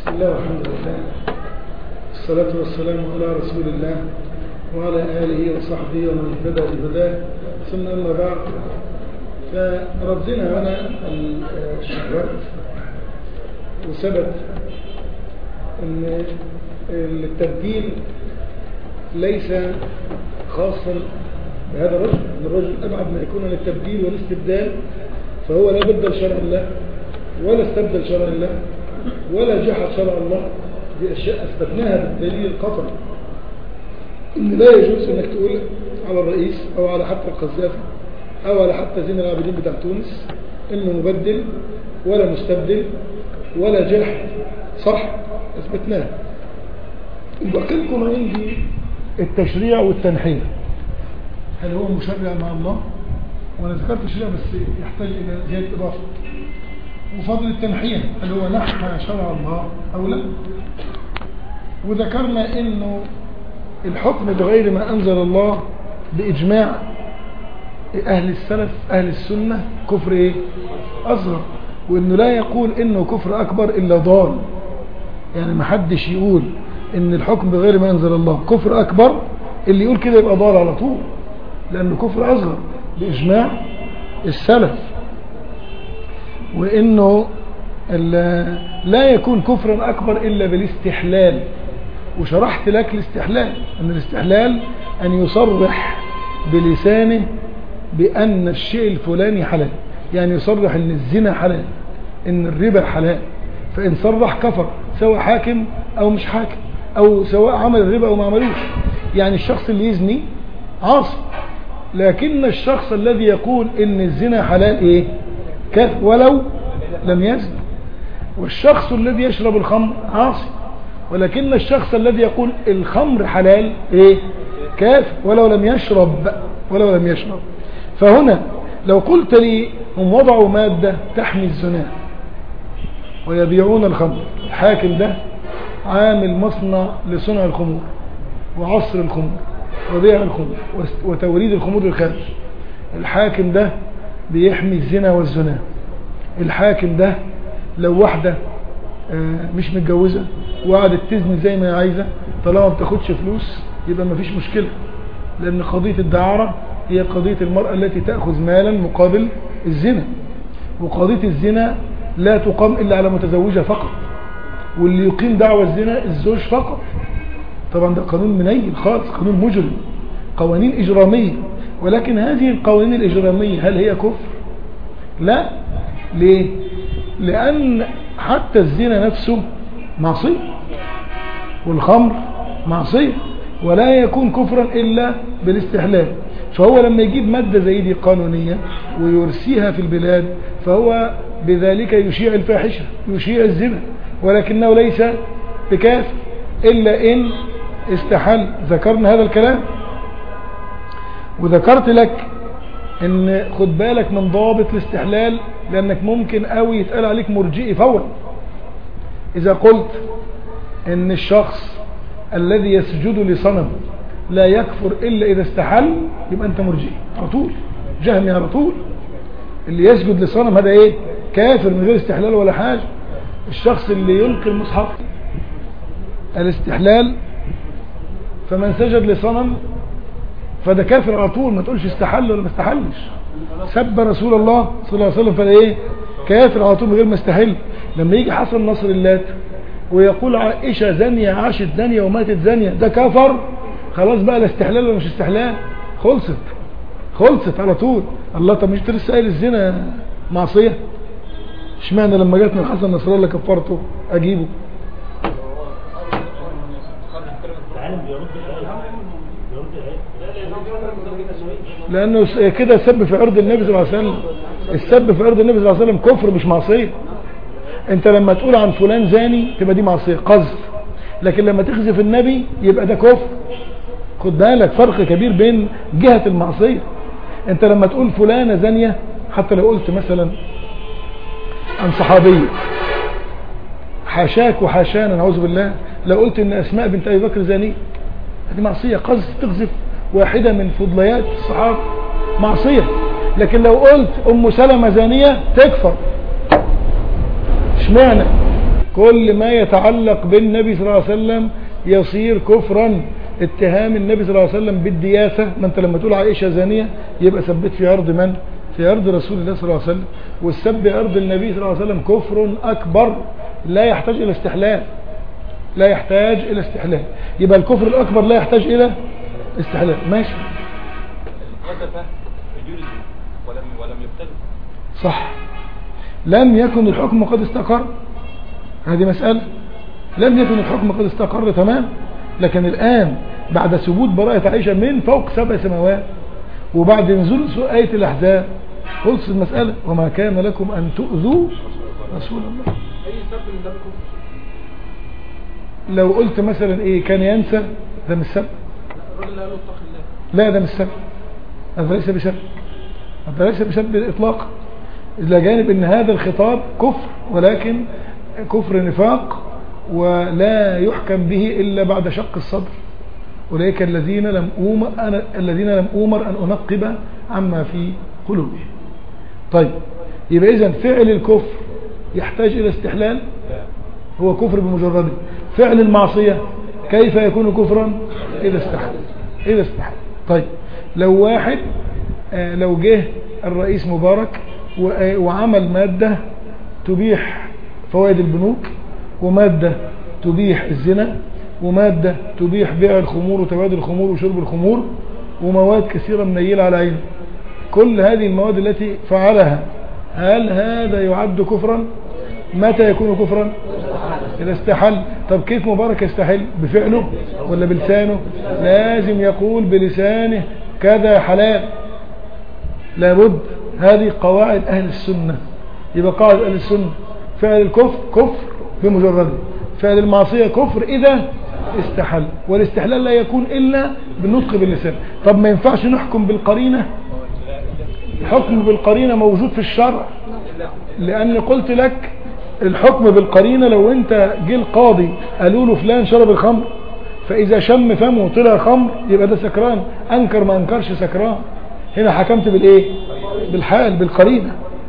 بسم الله والحمد لله الصلاة والسلام على رسول الله وعلى آله وصحبه ومن اهتدى بهداه ثم أما بعد فردنا هنا الشهوات وثبت أن التبديل ليس خاصا بهذا الرجل أن الرجل أبعد ما يكون عن التبديل والاستبدال فهو لا بدل شرع الله ولا استبدل شرع الله ولا جحد شرع الله دي أشياء أثبتناها بالدليل القطعي إن لا يجوز أنك تقول على الرئيس أو على حتى القذافي أو على حتى زين العابدين بتاع تونس إنه مبدل ولا مستبدل ولا جاحد صح أثبتناها الباقي لكم عندي التشريع والتنحية هل هو مشرع مع الله وانا ذكرت الشريعة بس يحتاج الى زيادة اضافة وفضل التنحية هل هو نحى شرع الله او لا وذكرنا انه الحكم بغير ما انزل الله باجماع اهل السلف اهل السنة كفر ايه اصغر وانه لا يقول انه كفر اكبر الا ضال يعني ما حدش يقول ان الحكم بغير ما انزل الله كفر اكبر اللي يقول كده يبقى ضال على طول لانه كفر اصغر باجماع السلف وانه لا يكون كفرا اكبر الا بالاستحلال وشرحت لك الاستحلال ان الاستحلال ان يصرح بلسانه بان الشيء الفلاني حلال يعني يصرح ان الزنا حلال ان الربا حلال فان صرح كفر سواء حاكم او مش حاكم او سواء عمل الربا او ما عملوش يعني الشخص اللي يزني عاصي لكن الشخص الذي يقول ان الزنا حلال ايه كافر ولو لم يزن والشخص الذي يشرب الخمر عاصي ولكن الشخص الذي يقول الخمر حلال ايه كافر ولو لم يشرب ولو لم يشرب فهنا لو قلت لي هم وضعوا مادة تحمي الزنا ويبيعون الخمر الحاكم ده عامل مصنع لصنع الخمور وعصر الخمور وبيع الخمور وتوريد الخمور للخارج الحاكم ده بيحمي الزنا والزنا الحاكم ده لو واحدة مش متجوزة وقعدت تزني زي ما هي عايزة طالما ما بتاخدش فلوس يبقى ما فيش مشكلة لأن قضية الدعارة هي قضية المرأة التي تأخذ مالا مقابل الزنا وقضية الزنا لا تقام إلا على متزوجة فقط واللي يقيم دعوة الزنا الزوج فقط طبعا ده قانون منيل خالص قانون مجرم قوانين إجرامية ولكن هذه القوانين الإجرامية هل هي كفر لا ليه لأن حتى الزنا نفسه معصية والخمر معصية ولا يكون كفرا إلا بالاستحلال فهو لما يجيب مادة زي دي قانونية ويرسيها في البلاد فهو بذلك يشيع الفاحشة يشيع الزنا ولكنه ليس بكافر إلا إن استحل ذكرنا هذا الكلام وذكرت لك ان خد بالك من ضابط الاستحلال لانك ممكن قوي يتقال عليك مرجئي فورا اذا قلت ان الشخص الذي يسجد لصنم لا يكفر الا اذا استحل يبقى انت مرجئي على طول جهمي على طول اللي يسجد لصنم هذا ايه كافر من غير استحلال ولا حاجة الشخص اللي يلقي المصحف الاستحلال فمن سجد لصنم فده كافر على طول ما تقولش استحل ولا ما استحلش سب رسول الله صلى الله عليه وسلم فده ايه كافر على طول من غير ما استحل لما يجي حسن نصر اللات ويقول عائشة زانية عاشت زانية وماتت زانية ده كفر خلاص بقى لا استحلال ولا مش استحلال خلصت خلصت على طول الله طب مش لسه قايل الزنا معصية اشمعنى لما جاتنا الحسن نصر الله كفرته اجيبه لانه كده سب في عرض النبي صلى الله عليه وسلم السب في عرض النبي صلى الله عليه وسلم كفر مش معصيه انت لما تقول عن فلان زاني تبقى دي معصيه قذف لكن لما تخزف النبي يبقى ده كفر خد بالك فرق كبير بين جهة المعصية انت لما تقول فلانة زانية حتى لو قلت مثلا عن صحابية حاشاك وحاشانا نعوذ بالله لو قلت ان اسماء بنت ابي بكر زانية هذه معصية قذف تقذف واحدة من فضليات الصحابة معصية لكن لو قلت ام سلمة زانية تكفر اشمعنى كل ما يتعلق بالنبي صلى الله عليه وسلم يصير كفرا اتهام النبي صلى الله عليه وسلم بالدياثة ما انت لما تقول عائشة زانية يبقى ثبت في عرض من في عرض رسول الله صلى الله عليه وسلم والسب عرض النبي صلى الله عليه وسلم كفر أكبر لا يحتاج إلى استحلال لا يحتاج إلى استحلال يبقى الكفر الأكبر لا يحتاج إلى استحلال ماشي ولم ولم صح لم يكن الحكم قد استقر هذه مسألة لم يكن الحكم قد استقر تمام لكن الآن بعد ثبوت براءة عائشة من فوق سبع سماوات وبعد نزول آية الأحزاب خلص المسألة وما كان لكم أن تؤذوا رسول الله أي سب من ذلك لو قلت مثلا ايه كان ينسى ده مش سب لا ده مش سب هذا ليس بسب هذا ليس بسب اطلاقا إلى جانب ان هذا الخطاب كفر ولكن كفر نفاق ولا يحكم به إلا بعد شق الصدر أولئك الذين لم أمر أنا الذين لم أمر أن أنقب عما في قلوبهم طيب يبقى إذا فعل الكفر يحتاج إلى استحلال هو كفر بمجرده فعل المعصية كيف يكون كفرا إذا استحل إذا استحل طيب لو واحد آه، لو جه الرئيس مبارك آه، وعمل مادة تبيح فوائد البنوك ومادة تبيح الزنا ومادة تبيح بيع الخمور وتبادل الخمور وشرب الخمور ومواد كثيرة منيلة على عينه كل هذه المواد التي فعلها هل هذا يعد كفرا متى يكون كفرا إذا استحل طب كيف مبارك يستحل بفعله ولا بلسانه لازم يقول بلسانه كذا حلال لابد هذه قواعد أهل السنة يبقى قاعد أهل السنة فعل الكفر كفر بمجرده فعل المعصية كفر إذا استحل والاستحلال لا يكون إلا بالنطق باللسان طب ما ينفعش نحكم بالقرينة الحكم بالقرينة موجود في الشرع لأن قلت لك الحكم بالقرينة لو انت جه القاضي قالوا له فلان شرب الخمر فإذا شم فمه طلع خمر يبقى ده سكران أنكر ما أنكرش سكران هنا حكمت بالإيه بالحال بالقرينة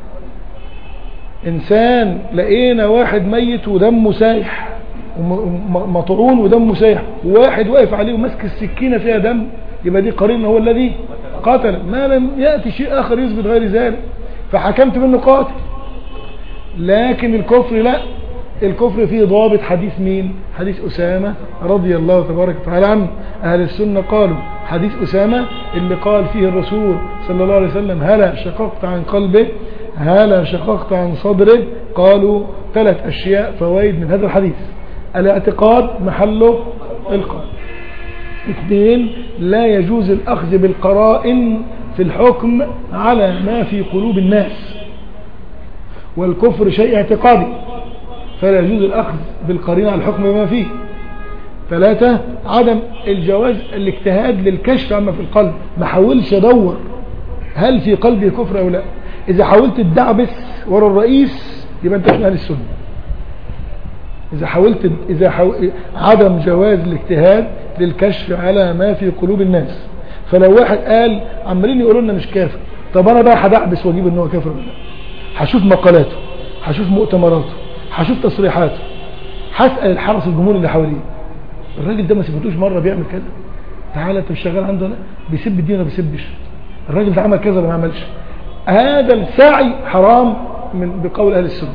إنسان لقينا واحد ميت ودمه سايح مطعون ودمه سايح وواحد واقف عليه وماسك السكينة فيها دم يبقى دي قرينة هو الذي قتل ما لم يأتي شيء آخر يثبت غير ذلك فحكمت منه قاتل لكن الكفر لا الكفر فيه ضابط حديث مين حديث أسامة رضي الله تبارك وتعالى عنه أهل السنة قالوا حديث أسامة اللي قال فيه الرسول صلى الله عليه وسلم هلا شققت عن قلبه هلا شققت عن صدره قالوا ثلاث أشياء فوائد من هذا الحديث الاعتقاد محله القلب اثنين لا يجوز الأخذ بالقرائن في الحكم على ما في قلوب الناس والكفر شيء اعتقادي فلا يجوز الأخذ بالقرينة على الحكم بما فيه ثلاثة عدم الجواز الاجتهاد للكشف عما في القلب ما حاولش ادور هل في قلبي كفر او لا اذا حاولت تدعبس ورا الرئيس يبقى انت من اهل السنه اذا حاولت اذا حاول عدم جواز الاجتهاد للكشف على ما في قلوب الناس فلو واحد قال عمالين يقولوا لنا مش كافر طب انا بقى هدعبس واجيب ان هو كافر ولا لا هشوف مقالاته هشوف مؤتمراته هشوف تصريحاته هسال الحرس الجمهوري اللي حواليه الراجل ده ما سبتوش مره بيعمل كذا تعالى انت مش شغال عنده لا بيسب الدين ولا بيسبش الراجل ده عمل كذا ولا ما عملش هذا السعي حرام من بقول اهل السنه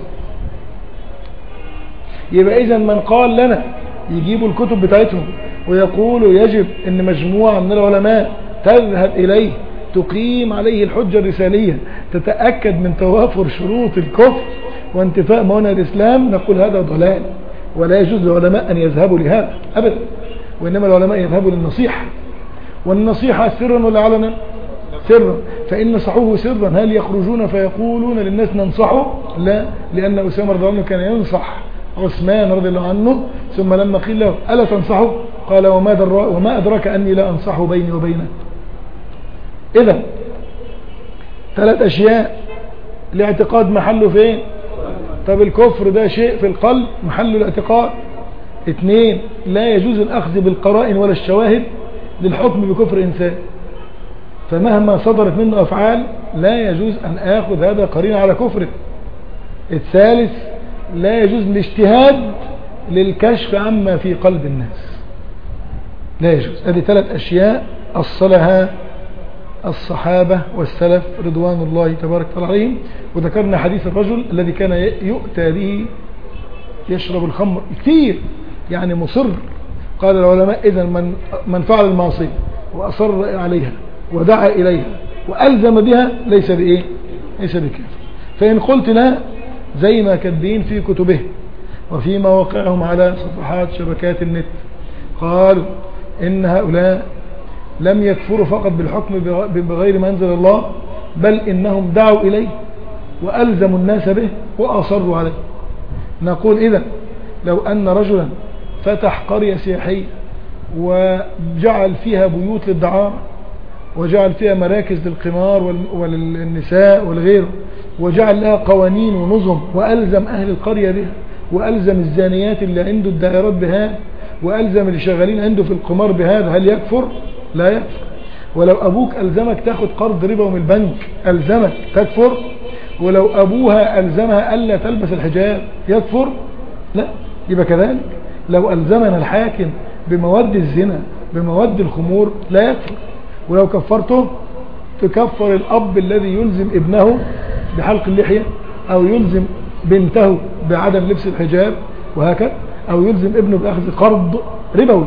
يبقى اذا من قال لنا يجيبوا الكتب بتاعتهم ويقولوا يجب ان مجموعه من العلماء تذهب اليه تقيم عليه الحجة الرسالية تتأكد من توافر شروط الكفر وانتفاء موانع الإسلام نقول هذا ضلال ولا يجوز للعلماء أن يذهبوا لهذا أبدا وإنما العلماء يذهبوا للنصيحة والنصيحة سرا ولا علنا سرا فإن نصحوه سرا هل يخرجون فيقولون للناس ننصحه لا لأن أسامة رضي الله عنه كان ينصح عثمان رضي الله عنه ثم لما قيل له ألا تنصحه قال وما, وما أدرك أني لا أنصحه بيني وبينه إذا ثلاث أشياء الاعتقاد محله فين طب الكفر ده شيء في القلب محل الاعتقاد اثنين لا يجوز الأخذ بالقرائن ولا الشواهد للحكم بكفر إنسان فمهما صدرت منه أفعال لا يجوز أن آخذ هذا قرين على كفره الثالث لا يجوز الاجتهاد للكشف عما في قلب الناس لا يجوز هذه ثلاث أشياء أصلها الصحابة والسلف رضوان الله تبارك وتعالى عليهم وذكرنا حديث الرجل الذي كان يؤتى به يشرب الخمر كثير يعني مصر قال العلماء إذا من, من فعل المعصية وأصر عليها ودعا إليها وألزم بها ليس بإيه ليس بكافر فإن قلت لا زي ما كاتبين في كتبه وفي مواقعهم على صفحات شبكات النت قالوا إن هؤلاء لم يكفروا فقط بالحكم بغير ما أنزل الله بل إنهم دعوا إليه وألزموا الناس به وأصروا عليه نقول إذا لو أن رجلا فتح قرية سياحية وجعل فيها بيوت للدعارة وجعل فيها مراكز للقمار والنساء والغير وجعل لها قوانين ونظم وألزم أهل القرية بها وألزم الزانيات اللي عنده الدائرات بهذا وألزم اللي شغالين عنده في القمار بهذا هل يكفر؟ لا يكفر ولو أبوك ألزمك تاخد قرض ربا من البنك ألزمك تكفر ولو أبوها ألزمها ألا تلبس الحجاب يكفر لا يبقى كذلك لو ألزمنا الحاكم بمواد الزنا بمواد الخمور لا يكفر ولو كفرته تكفر الأب الذي يلزم ابنه بحلق اللحية أو يلزم بنته بعدم لبس الحجاب وهكذا أو يلزم ابنه بأخذ قرض ربوي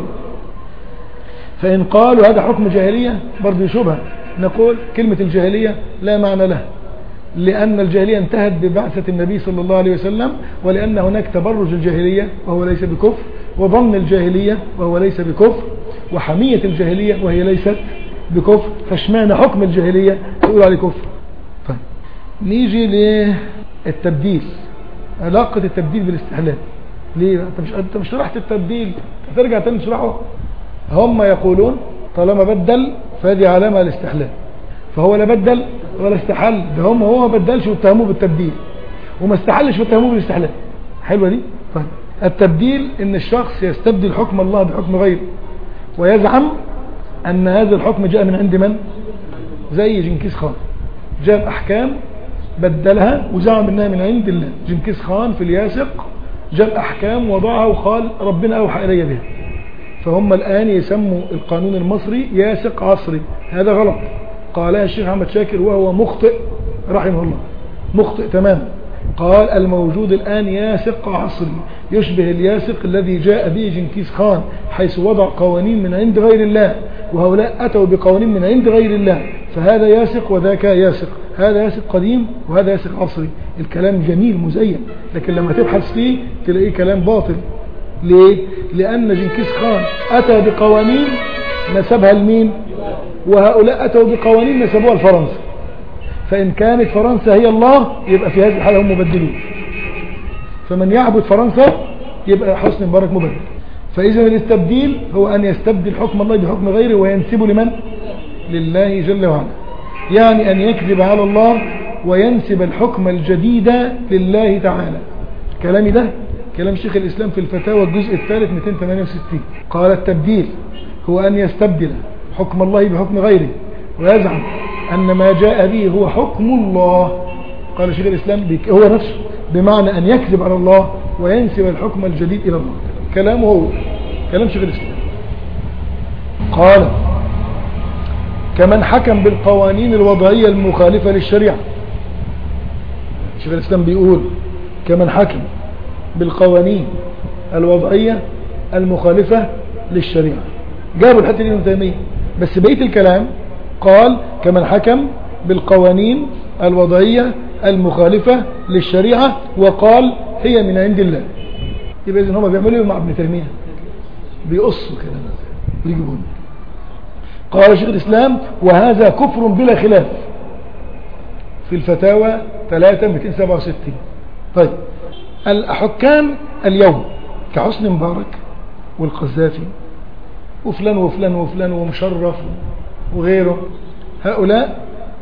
فإن قالوا هذا حكم جاهلية برضه شبهة نقول كلمة الجاهلية لا معنى لها لأن الجاهلية انتهت ببعثة النبي صلى الله عليه وسلم ولأن هناك تبرج الجاهلية وهو ليس بكفر وظن الجاهلية وهو ليس بكفر وحمية الجاهلية وهي ليست بكفر فاشمعنى حكم الجاهلية تقول عليه كفر طيب نيجي للتبديل علاقة التبديل بالاستحلال ليه انت مش انت مش شرحت التبديل ترجع تاني تشرحه هم يقولون طالما بدل فهذه علامة الاستحلال فهو لا بدل ولا استحل ده هم هو ما بدلش واتهموه بالتبديل وما استحلش واتهموه بالاستحلال حلوة دي طيب التبديل ان الشخص يستبدل حكم الله بحكم غيره ويزعم ان هذا الحكم جاء من عند من زي جنكيز خان جاب احكام بدلها وزعم انها من عند الله جنكيز خان في الياسق جاب احكام وضعها وقال ربنا اوحى الي بها فهم الآن يسموا القانون المصري ياسق عصري هذا غلط قالها الشيخ محمد شاكر وهو مخطئ رحمه الله مخطئ تماما قال الموجود الآن ياسق عصري يشبه الياسق الذي جاء به جنكيز خان حيث وضع قوانين من عند غير الله وهؤلاء أتوا بقوانين من عند غير الله فهذا ياسق وذاك ياسق هذا ياسق قديم وهذا ياسق عصري الكلام جميل مزين لكن لما تبحث فيه تلاقيه كلام باطل ليه لأن جنكيز خان أتى بقوانين نسبها لمين وهؤلاء أتوا بقوانين نسبوها لفرنسا فإن كانت فرنسا هي الله يبقى في هذه الحالة هم مبدلون فمن يعبد فرنسا يبقى حسن مبارك مبدل فإذا الاستبديل هو أن يستبدل حكم الله بحكم غيره وينسبه لمن لله جل وعلا يعني أن يكذب على الله وينسب الحكم الجديد لله تعالى كلامي ده كلام شيخ الإسلام في الفتاوى الجزء الثالث 268 قال التبديل هو أن يستبدل حكم الله بحكم غيره ويزعم أن ما جاء به هو حكم الله قال شيخ الإسلام هو نفسه بمعنى أن يكذب على الله وينسب الحكم الجديد إلى الله كلامه هو كلام شيخ الإسلام قال كمن حكم بالقوانين الوضعية المخالفة للشريعة شيخ الإسلام بيقول كمن حكم بالقوانين الوضعية المخالفة للشريعة جابوا الحتة دي من تيمية بس بقية الكلام قال كمن حكم بالقوانين الوضعية المخالفة للشريعة وقال هي من عند الله يبقى إذن هم بيعملوا مع ابن تيمية بيقصوا كده بيجيبون قال شيخ الإسلام وهذا كفر بلا خلاف في الفتاوى 3 267 طيب الحكام اليوم كحسن مبارك والقذافي وفلان وفلان وفلان ومشرف وغيره هؤلاء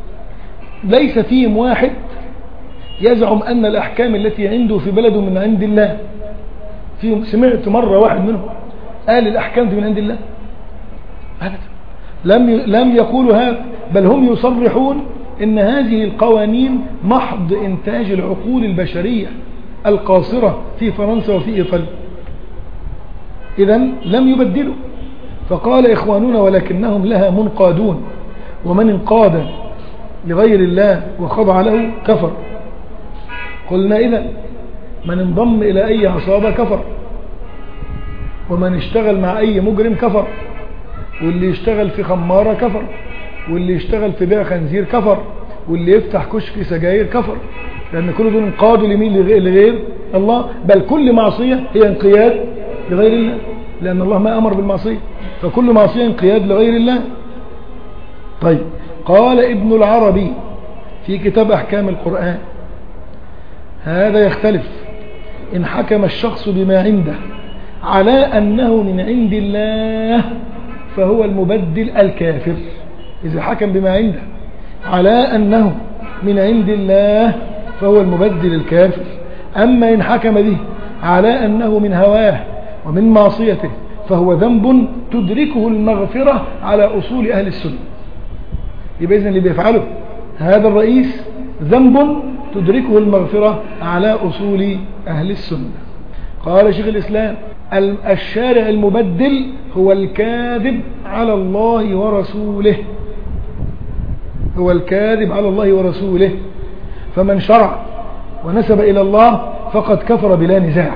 ليس فيهم واحد يزعم أن الأحكام التي عنده في بلده من عند الله فيهم سمعت مرة واحد منهم قال الأحكام دي من عند الله أبدا لم لم يقولوا هذا بل هم يصرحون ان هذه القوانين محض انتاج العقول البشرية القاصرة في فرنسا وفي إيطاليا إذا لم يبدلوا فقال إخواننا ولكنهم لها منقادون ومن انقاد لغير الله وخضع له كفر قلنا إذا من انضم إلى أي عصابة كفر ومن اشتغل مع أي مجرم كفر واللي يشتغل في خمارة كفر واللي يشتغل في بيع خنزير كفر واللي يفتح كشك سجاير كفر لأن كل دول انقادوا لمين لغير الله بل كل معصية هي انقياد لغير الله لأن الله ما أمر بالمعصية فكل معصية انقياد لغير الله طيب قال ابن العربي في كتاب أحكام القرآن هذا يختلف إن حكم الشخص بما عنده على أنه من عند الله فهو المبدل الكافر إذا حكم بما عنده على أنه من عند الله فهو المبدل الكافر أما إن حكم به على أنه من هواه ومن معصيته فهو ذنب تدركه المغفرة على أصول أهل السنة يبقى إذن اللي بيفعله هذا الرئيس ذنب تدركه المغفرة على أصول أهل السنة قال شيخ الإسلام الشارع المبدل هو الكاذب على الله ورسوله هو الكاذب على الله ورسوله فمن شرع ونسب إلى الله فقد كفر بلا نزاع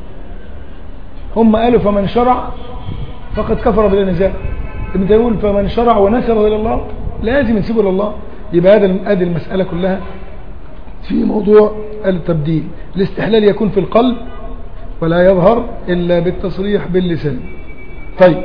هم قالوا فمن شرع فقد كفر بلا نزاع ابن يقول فمن شرع ونسب إلى الله لازم ينسبه إلى الله يبقى هذا هذه المسألة كلها في موضوع التبديل الاستحلال يكون في القلب ولا يظهر إلا بالتصريح باللسان طيب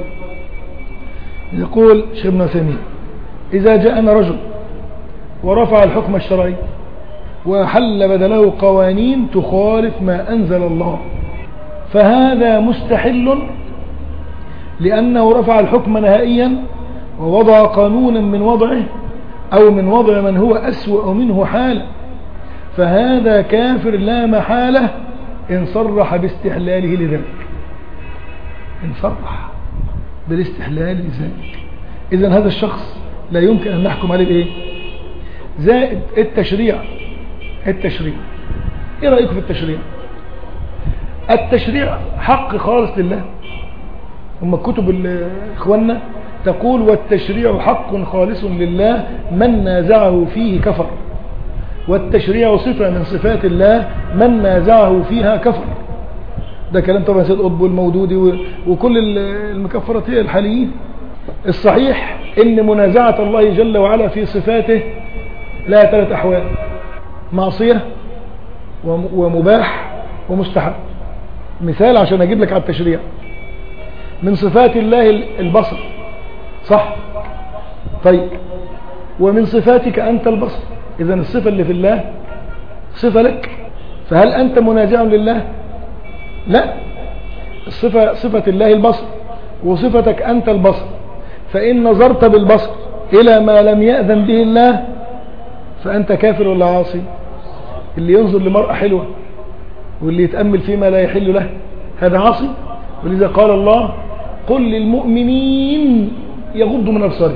يقول شيخ ابن عثيمين إذا جاءنا رجل ورفع الحكم الشرعي وحل بدله قوانين تخالف ما أنزل الله فهذا مستحل لأنه رفع الحكم نهائيا ووضع قانونا من وضعه أو من وضع من هو أسوأ منه حالا فهذا كافر لا محالة إن صرح باستحلاله لذلك إن صرح بالاستحلال لذلك إذا هذا الشخص لا يمكن أن نحكم عليه بإيه زائد التشريع التشريع إيه رأيكم في التشريع التشريع حق خالص لله هم كتب إخواننا تقول والتشريع حق خالص لله من نازعه فيه كفر والتشريع صفة من صفات الله من نازعه فيها كفر ده كلام طبعا سيد قطب والمودودي وكل المكفرات هي الحاليين الصحيح ان منازعة الله جل وعلا في صفاته لها ثلاث احوال معصية ومباح ومستحب مثال عشان اجيب لك على التشريع من صفات الله البصر صح طيب ومن صفاتك انت البصر إذا الصفة اللي في الله صفة لك فهل أنت منازع لله لا الصفة صفة الله البصر وصفتك أنت البصر فإن نظرت بالبصر إلى ما لم يأذن به الله فأنت كافر ولا عاصي اللي ينظر لمرأة حلوة واللي يتأمل فيما لا يحل له هذا عاصي ولذا قال الله قل للمؤمنين يغضوا من أبصارهم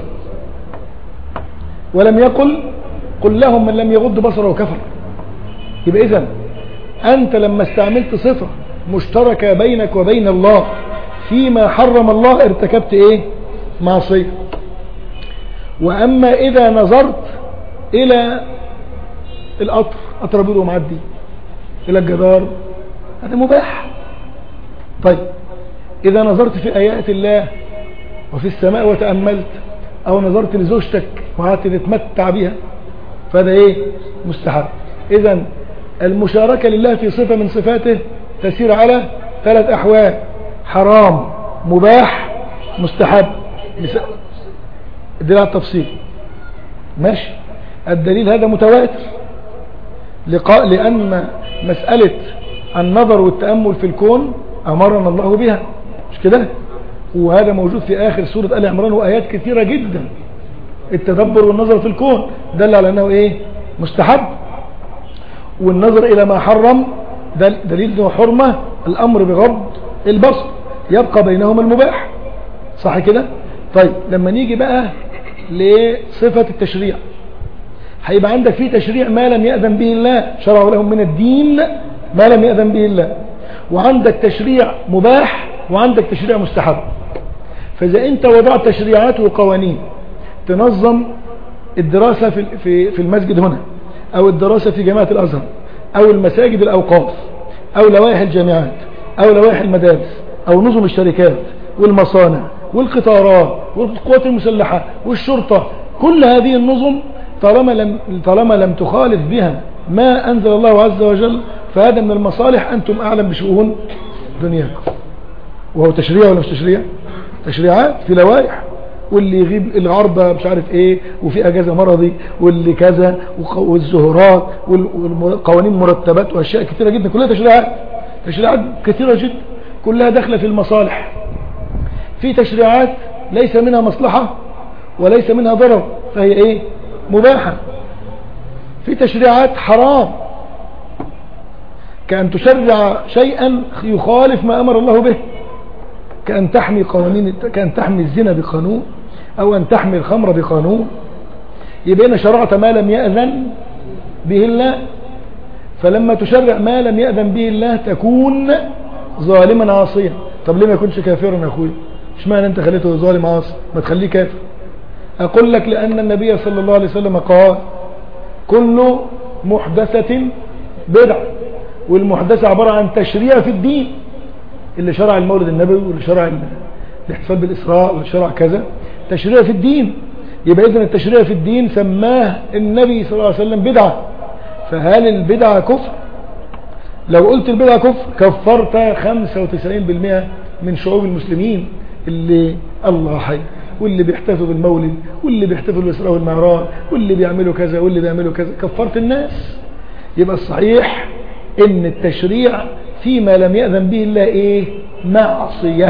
ولم يقل قل لهم من لم يغض بصره كفر يبقى إذن أنت لما استعملت صفة مشتركة بينك وبين الله فيما حرم الله ارتكبت ايه معصية وأما إذا نظرت إلى القطر قطر بيضه معدي إلى الجدار هذا مباح طيب إذا نظرت في آيات الله وفي السماء وتأملت أو نظرت لزوجتك وقعدت تتمتع بها فهذا ايه مستحب اذا المشاركة لله في صفة من صفاته تسير على ثلاث احوال حرام مباح مستحب الدليل على التفصيل ماشي الدليل هذا متواتر لقاء لأن مسألة النظر والتأمل في الكون أمرنا الله بها مش كده وهذا موجود في آخر سورة آل عمران وآيات كثيرة جدا التدبر والنظر في الكون دل على أنه إيه مستحب والنظر إلى ما حرم دليل أنه حرمة الأمر بغض البصر يبقى بينهما المباح صح كده طيب لما نيجي بقى لصفة التشريع هيبقى عندك فيه تشريع ما لم يأذن به الله شرعه لهم من الدين ما لم يأذن به الله وعندك تشريع مباح وعندك تشريع مستحب فإذا أنت وضعت تشريعات وقوانين تنظم الدراسة في في في المسجد هنا أو الدراسة في جامعة الأزهر أو المساجد الأوقاف أو لوائح الجامعات أو لوائح المدارس أو نظم الشركات والمصانع والقطارات والقوات المسلحة والشرطة كل هذه النظم طالما لم, طالما لم تخالف بها ما أنزل الله عز وجل فهذا من المصالح أنتم أعلم بشؤون دنياكم وهو تشريع ولا مش تشريع تشريعات في لوائح واللي يغيب العرضة مش عارف ايه وفي اجازة مرضي واللي كذا والزهورات والقوانين مرتبات واشياء كثيرة جدا كلها تشريعات تشريعات كثيرة جدا كلها داخلة في المصالح في تشريعات ليس منها مصلحة وليس منها ضرر فهي ايه مباحة في تشريعات حرام كأن تشرع شيئا يخالف ما أمر الله به كأن تحمي قوانين كأن تحمي الزنا بقانون أو أن تحمي الخمر بقانون يبقى أنا شرعت ما لم يأذن به الله فلما تشرع ما لم يأذن به الله تكون ظالما عاصيا طب ليه ما يكونش كافرا يا أخوي مش معنى أنت خليته ظالم عاصي ما تخليه كافر أقول لك لأن النبي صلى الله عليه وسلم قال كل محدثة بدعة والمحدثة عبارة عن تشريع في الدين اللي شرع المولد النبوي واللي شرع الاحتفال بالإسراء واللي شرع كذا تشريع في الدين يبقى إذن التشريع في الدين سماه النبي صلى الله عليه وسلم بدعة فهل البدعة كفر لو قلت البدعة كفر كفرت 95% من شعوب المسلمين اللي الله حي واللي بيحتفلوا بالمولد واللي بيحتفلوا بالإسراء والمعراج واللي بيعملوا كذا واللي بيعملوا كذا كفرت الناس يبقى الصحيح ان التشريع فيما لم يأذن به الله ايه معصية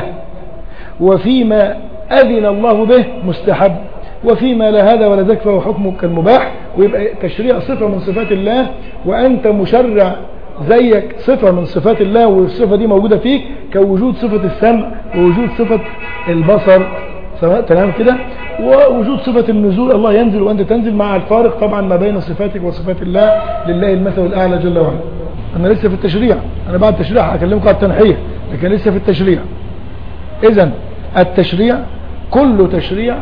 وفيما أذن الله به مستحب وفيما لا هذا ولا ذاك فهو حكمه كالمباح ويبقى تشريع صفة من صفات الله وأنت مشرع زيك صفة من صفات الله والصفة دي موجودة فيك كوجود صفة السمع ووجود صفة البصر تمام كده ووجود صفة النزول الله ينزل وأنت تنزل مع الفارق طبعا ما بين صفاتك وصفات الله لله المثل الأعلى جل وعلا أنا لسه في التشريع أنا بعد التشريع هكلمكم على التنحية لكن لسه في التشريع إذا التشريع كل تشريع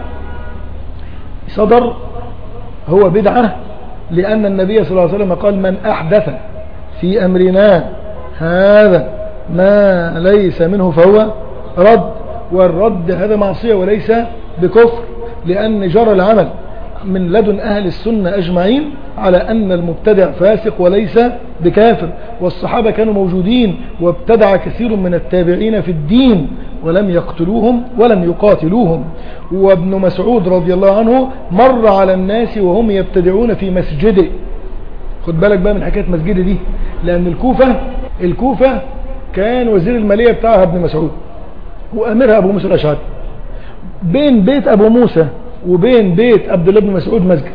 صدر هو بدعة لأن النبي صلى الله عليه وسلم قال من أحدث في أمرنا هذا ما ليس منه فهو رد والرد هذا معصية وليس بكفر لأن جرى العمل من لدن أهل السنة أجمعين على أن المبتدع فاسق وليس بكافر والصحابة كانوا موجودين وابتدع كثير من التابعين في الدين ولم يقتلوهم ولم يقاتلوهم وابن مسعود رضي الله عنه مر على الناس وهم يبتدعون في مسجده خد بالك بقى من حكاية مسجده دي لأن الكوفة الكوفة كان وزير المالية بتاعها ابن مسعود وأمرها أبو موسى الأشعري بين بيت أبو موسى وبين بيت عبد الله بن مسعود مسجد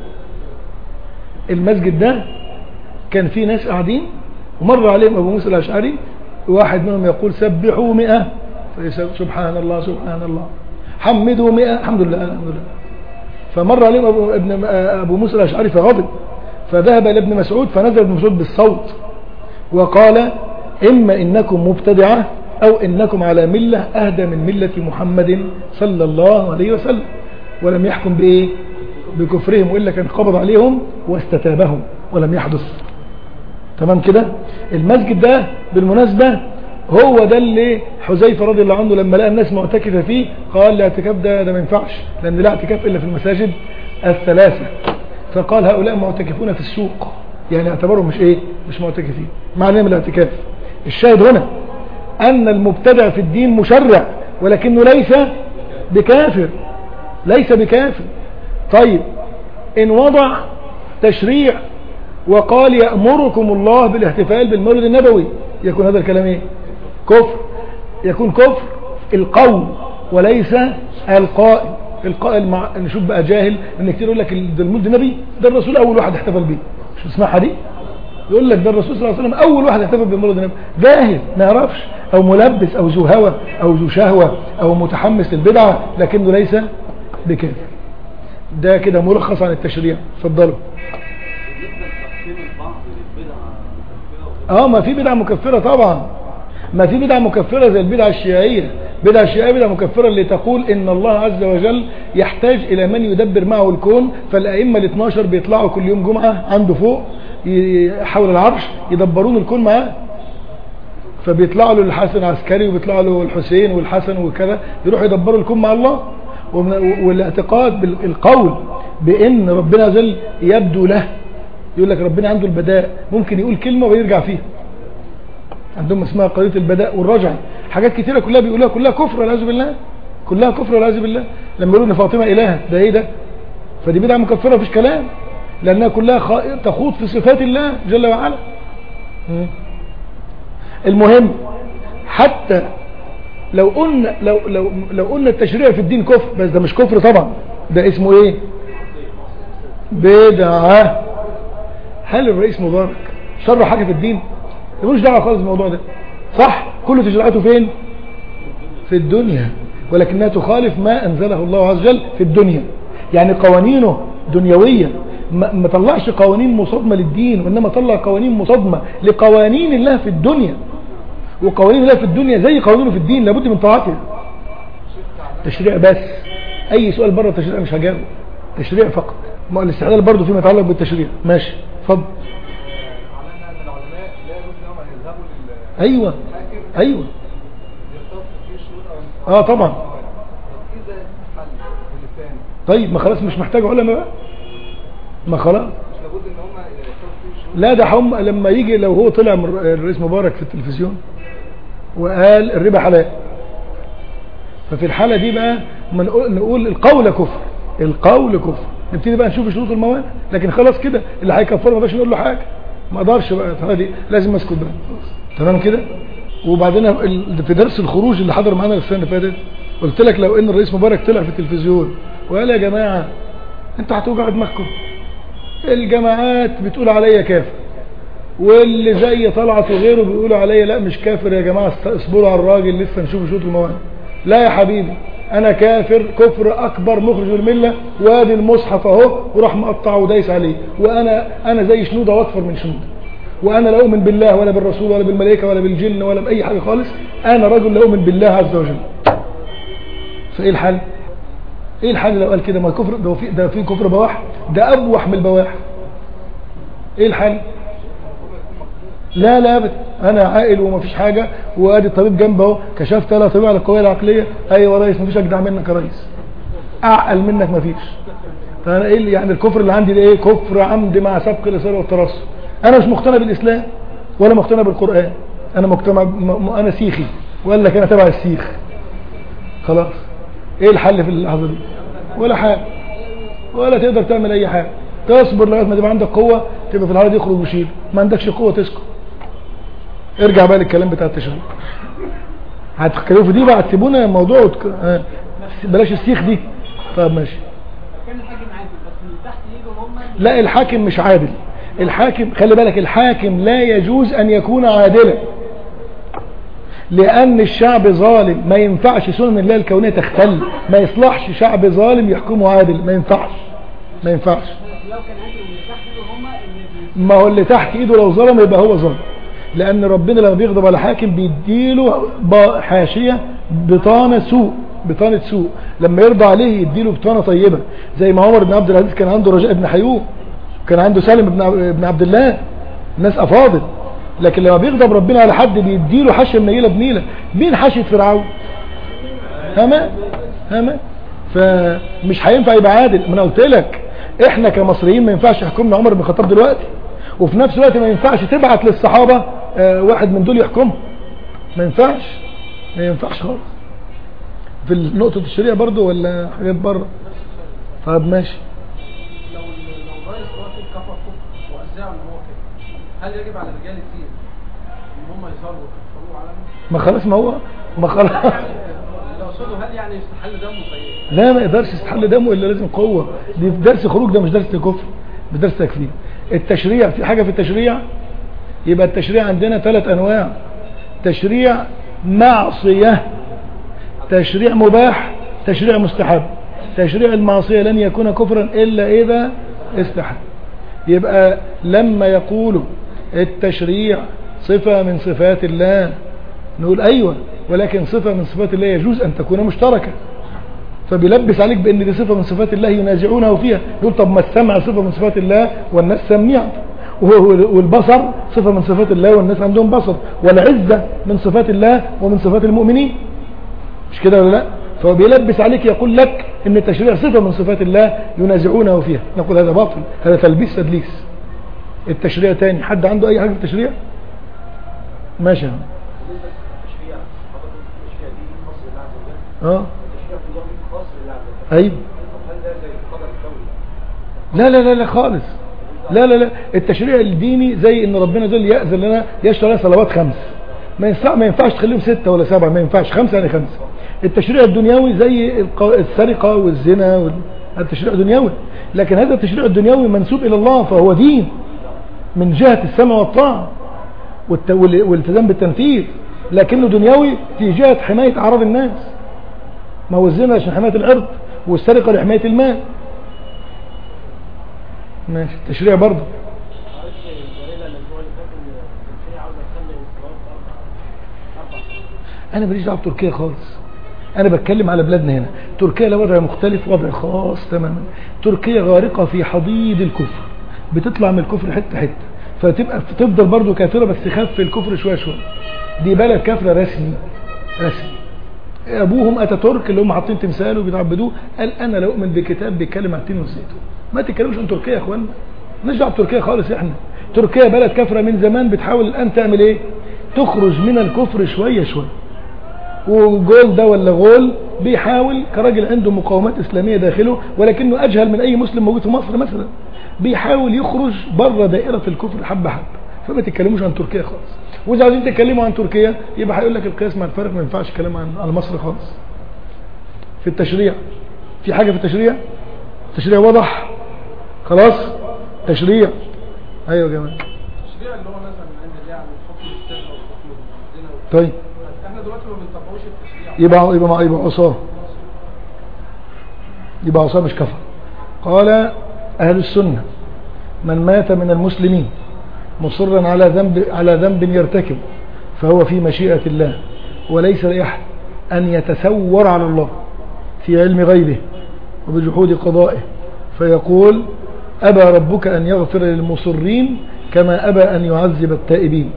المسجد ده كان فيه ناس قاعدين ومر عليهم أبو موسى الأشعري واحد منهم يقول سبحوا مئة سبحان الله سبحان الله حمدوا مئة الحمد لله الحمد لله فمر عليهم أبو, ابن أبو موسى الأشعري فغضب فذهب إلى ابن مسعود فنزل ابن مسعود بالصوت وقال إما إنكم مبتدعة أو إنكم على ملة أهدى من ملة محمد صلى الله عليه وسلم ولم يحكم بإيه بكفرهم وإلا كان قبض عليهم واستتابهم ولم يحدث تمام كده المسجد ده بالمناسبة هو ده اللي حذيفة رضي الله عنه لما لقى الناس معتكفة فيه قال الاعتكاف ده ده ما ينفعش لأن لا اعتكاف إلا في المساجد الثلاثة فقال هؤلاء معتكفون في السوق يعني اعتبرهم مش ايه مش معتكفين معنى من الاعتكاف الشاهد هنا أن المبتدع في الدين مشرع ولكنه ليس بكافر ليس بكافر طيب إن وضع تشريع وقال يأمركم الله بالاحتفال بالمولد النبوي يكون هذا الكلام ايه كفر يكون كفر القول وليس القائل القائل مع نشوف بقى جاهل ان كتير يقول لك ده المولد النبي ده الرسول اول واحد احتفل بيه مش تسمعها دي يقول لك ده الرسول صلى الله عليه وسلم اول واحد احتفل بالمولد النبي جاهل ما يعرفش او ملبس او ذو هوى او ذو شهوه او متحمس للبدعه لكنه ليس بكافر ده كده ملخص عن التشريع اتفضلوا اه ما في بدعة مكفرة طبعا ما في بدعة مكفرة زي البدعة الشيعية بدعة الشيعية بدعة مكفرة اللي تقول ان الله عز وجل يحتاج الى من يدبر معه الكون فالائمة ال 12 بيطلعوا كل يوم جمعة عنده فوق حول العرش يدبرون الكون معاه فبيطلعوا له الحسن العسكري وبيطلعوا له الحسين والحسن وكذا يروحوا يدبروا الكون مع الله والاعتقاد بالقول بان ربنا جل يبدو له يقول لك ربنا عنده البداء ممكن يقول كلمة ويرجع فيها عندهم اسمها قضية البداء والرجع حاجات كتيرة كلها بيقولها كلها كفر والعياذ بالله كلها كفر والعياذ بالله لما يقولوا ان فاطمة إله ده ايه ده فدي بدعة مكفرة مفيش كلام لأنها كلها تخوض في صفات الله جل وعلا المهم حتى لو قلنا لو لو لو قلنا التشريع في الدين كفر بس ده مش كفر طبعا ده اسمه ايه بدعه هل الرئيس مبارك شر حاجه في الدين ملوش دعوه خالص بالموضوع ده صح كل تشريعاته فين في الدنيا ولكنها تخالف ما انزله الله عز وجل في الدنيا يعني قوانينه دنيويه ما طلعش قوانين مصادمه للدين وانما طلع قوانين مصادمه لقوانين الله في الدنيا وقوانين الله في الدنيا زي قوانينه في الدين لابد من طاعته تشريع بس اي سؤال بره التشريع مش هجاوب تشريع فقط ما الاستعداد برضه فيما يتعلق بالتشريع ماشي اتفضل ايوه ايوه اه طبعا طيب ما خلاص مش محتاج علماء بقى ما خلاص لا ده هم لما يجي لو هو طلع الرئيس مبارك في التلفزيون وقال الربا حلال ففي الحالة دي بقى ما نقول القول كفر القول كفر نبتدي بقى نشوف شروط الموانع لكن خلاص كده اللي هيكفره ما اقدرش نقول له حاجه ما اقدرش بقى هذه لازم اسكت بقى تمام كده وبعدين في درس الخروج اللي حضر معانا السنه اللي فاتت قلت لك لو ان الرئيس مبارك طلع في التلفزيون وقال يا جماعه انتوا هتوجعوا دماغكم الجماعات بتقول عليا كافر واللي زي طلعت وغيره بيقولوا عليا لا مش كافر يا جماعه اصبروا على الراجل لسه نشوف شروط الموانع لا يا حبيبي انا كافر كفر اكبر مخرج من المله وادي المصحف اهو وراح مقطعه ودايس عليه وانا انا زي شنوده واكفر من شنوده وانا لا اؤمن بالله ولا بالرسول ولا بالملائكه ولا بالجن ولا باي حاجه خالص انا رجل لا اؤمن بالله عز وجل فايه الحل ايه الحل لو قال كده ما كفر ده في ده في كفر بواح ده ابوح من البواح ايه الحل لا لا ابدا انا عاقل ومفيش حاجة وادي الطبيب جنبه اهو كشفت له طبيب على القويه العقليه ايوه يا ريس مفيش اجدع منك يا ريس اعقل منك مفيش فانا ايه يعني الكفر اللي عندي ده ايه كفر عمد مع سبق الاصرار والترصد انا مش مقتنع بالاسلام ولا مقتنع بالقران انا مقتنع انا سيخي وقال لك انا تبع السيخ خلاص ايه الحل في اللحظه دي ولا حاجه ولا تقدر تعمل اي حاجه تصبر لغايه ما تبقى عندك قوه تبقى في الحاله دي اخرج وشيل ما عندكش قوه تسكت ارجع بقى للكلام بتاع التشريع هتتكلموا في دي بقى تسيبونا الموضوع وتك... آه. بلاش السيخ دي طب ماشي لا الحاكم مش عادل الحاكم خلي بالك الحاكم لا يجوز ان يكون عادلا لان الشعب ظالم ما ينفعش سنن الله الكونية تختل ما يصلحش شعب ظالم يحكمه عادل ما ينفعش ما ينفعش ما هو اللي تحت ايده لو ظلم يبقى هو ظالم لان ربنا لما بيغضب على حاكم بيديله حاشية بطانة سوء بطانة سوء لما يرضى عليه يديله بطانة طيبة زي ما عمر بن عبد العزيز كان عنده رجاء بن حيوب كان عنده سالم بن عبد الله الناس افاضل لكن لما بيغضب ربنا على حد بيديله حاشية منيلة بنيلة مين حاشية فرعون هما هما فمش هينفع يبقى عادل ما انا قلت لك احنا كمصريين ما ينفعش يحكمنا عمر بن الخطاب دلوقتي وفي نفس الوقت ما ينفعش تبعت للصحابة اه واحد من دول يحكمهم ما ينفعش ما ينفعش خالص في نقطة الشريعة برضو ولا حاجات بره طب ماشي لو لو الرئيس رافض كفر كفر وأذاعوا ان هو كده هل يجب على رجال الدين ان هم يصلوا ويكفروه على ما خلاص ما هو ما خلاص لو صلوا هل يعني يستحل دمه زي لا ما يقدرش يستحل دمه الا لازم قوة دي درس خروج ده مش درس كفر ده درس تكفير التشريع في حاجة في التشريع يبقى التشريع عندنا ثلاث انواع تشريع معصية تشريع مباح تشريع مستحب تشريع المعصية لن يكون كفرا إلا إذا استحب يبقى لما يقولوا التشريع صفة من صفات الله نقول أيوة ولكن صفة من صفات الله يجوز أن تكون مشتركة فبيلبس عليك بأن دي صفة من صفات الله ينازعونه فيها يقول طب ما السمع صفة من صفات الله والناس سميع والبصر صفة من صفات الله والناس عندهم بصر والعزة من صفات الله ومن صفات المؤمنين مش كده ولا لا فهو بيلبس عليك يقول لك ان التشريع صفة من صفات الله ينازعونه فيها نقول هذا باطل هذا تلبيس تدليس التشريع تاني حد عنده اي حاجة في التشريع ماشي يا عم. بالنسبه للتشريع حضرتك التشريع دي خاص بالله عز وجل اه التشريع في الله خاص بالله عز وجل ايوه طب هل ده زي القدر الكوني لا لا لا لا خالص لا لا لا التشريع الديني زي ان ربنا جل يأذن لنا يشتري صلوات خمس ما ينفع ما ينفعش تخليهم ستة ولا سبعة ما ينفعش خمسة يعني خمسة التشريع الدنيوي زي الق- السرقة والزنا وال... هذا تشريع دنيوي لكن هذا التشريع الدنيوي منسوب إلى الله فهو دين من جهة السمع والطاعة والت... وال- والالتزام بالتنفيذ لكنه دنيوي في جهة حماية أعراض الناس ما هو الزنا عشان حماية العرض والسرقة لحماية المال ماشي التشريع برضه معلش ورينا الاسبوع اللي فات ان تركيا عاوزه تخلي الصلوات اربع اربع صلوات انا ماليش دعوه بتركيا خالص انا بتكلم على بلادنا هنا تركيا لها وضع مختلف وضع خاص تماما تركيا غارقه في حضيض الكفر بتطلع من الكفر حته حته فتبقى تفضل برضو كافره بس خف الكفر شويه شويه دي بلد كافره رسمي رسمي ابوهم اتاتورك اللي هم حاطين تمثال وبيتعبدوه قال انا لا اؤمن بكتاب بيتكلم عن التين والزيتون ما تتكلموش عن تركيا يا اخوانا مالناش دعوه بتركيا خالص احنا تركيا بلد كافره من زمان بتحاول الان تعمل ايه تخرج من الكفر شويه شويه وجول ده ولا غول بيحاول كراجل عنده مقاومات إسلامية داخله ولكنه أجهل من أي مسلم موجود في مصر مثلا بيحاول يخرج بره دائرة الكفر حبة حبة فما تتكلموش عن تركيا خالص وإذا عايزين تتكلموا عن تركيا يبقى هيقول لك القياس مع الفرق ما ينفعش كلام عن عن مصر خالص في التشريع في حاجة في التشريع التشريع واضح خلاص تشريع أيوة يا جماعة التشريع اللي هو نزل من عند الله عن حكم السرقه وحكم الزنا وال- طيب احنا دلوقتي ما بنطبقوش التشريع يبقى يبقى يبقى عصاه يبقى عصاه مش كفر قال أهل السنة من مات من المسلمين مصرا على ذنب على ذنب يرتكب فهو في مشيئة الله وليس لأحد أن يتسور على الله في علم غيبه وبجحود قضائه فيقول أبى ربك أن يغفر للمصرين كما أبى أن يعذب التائبين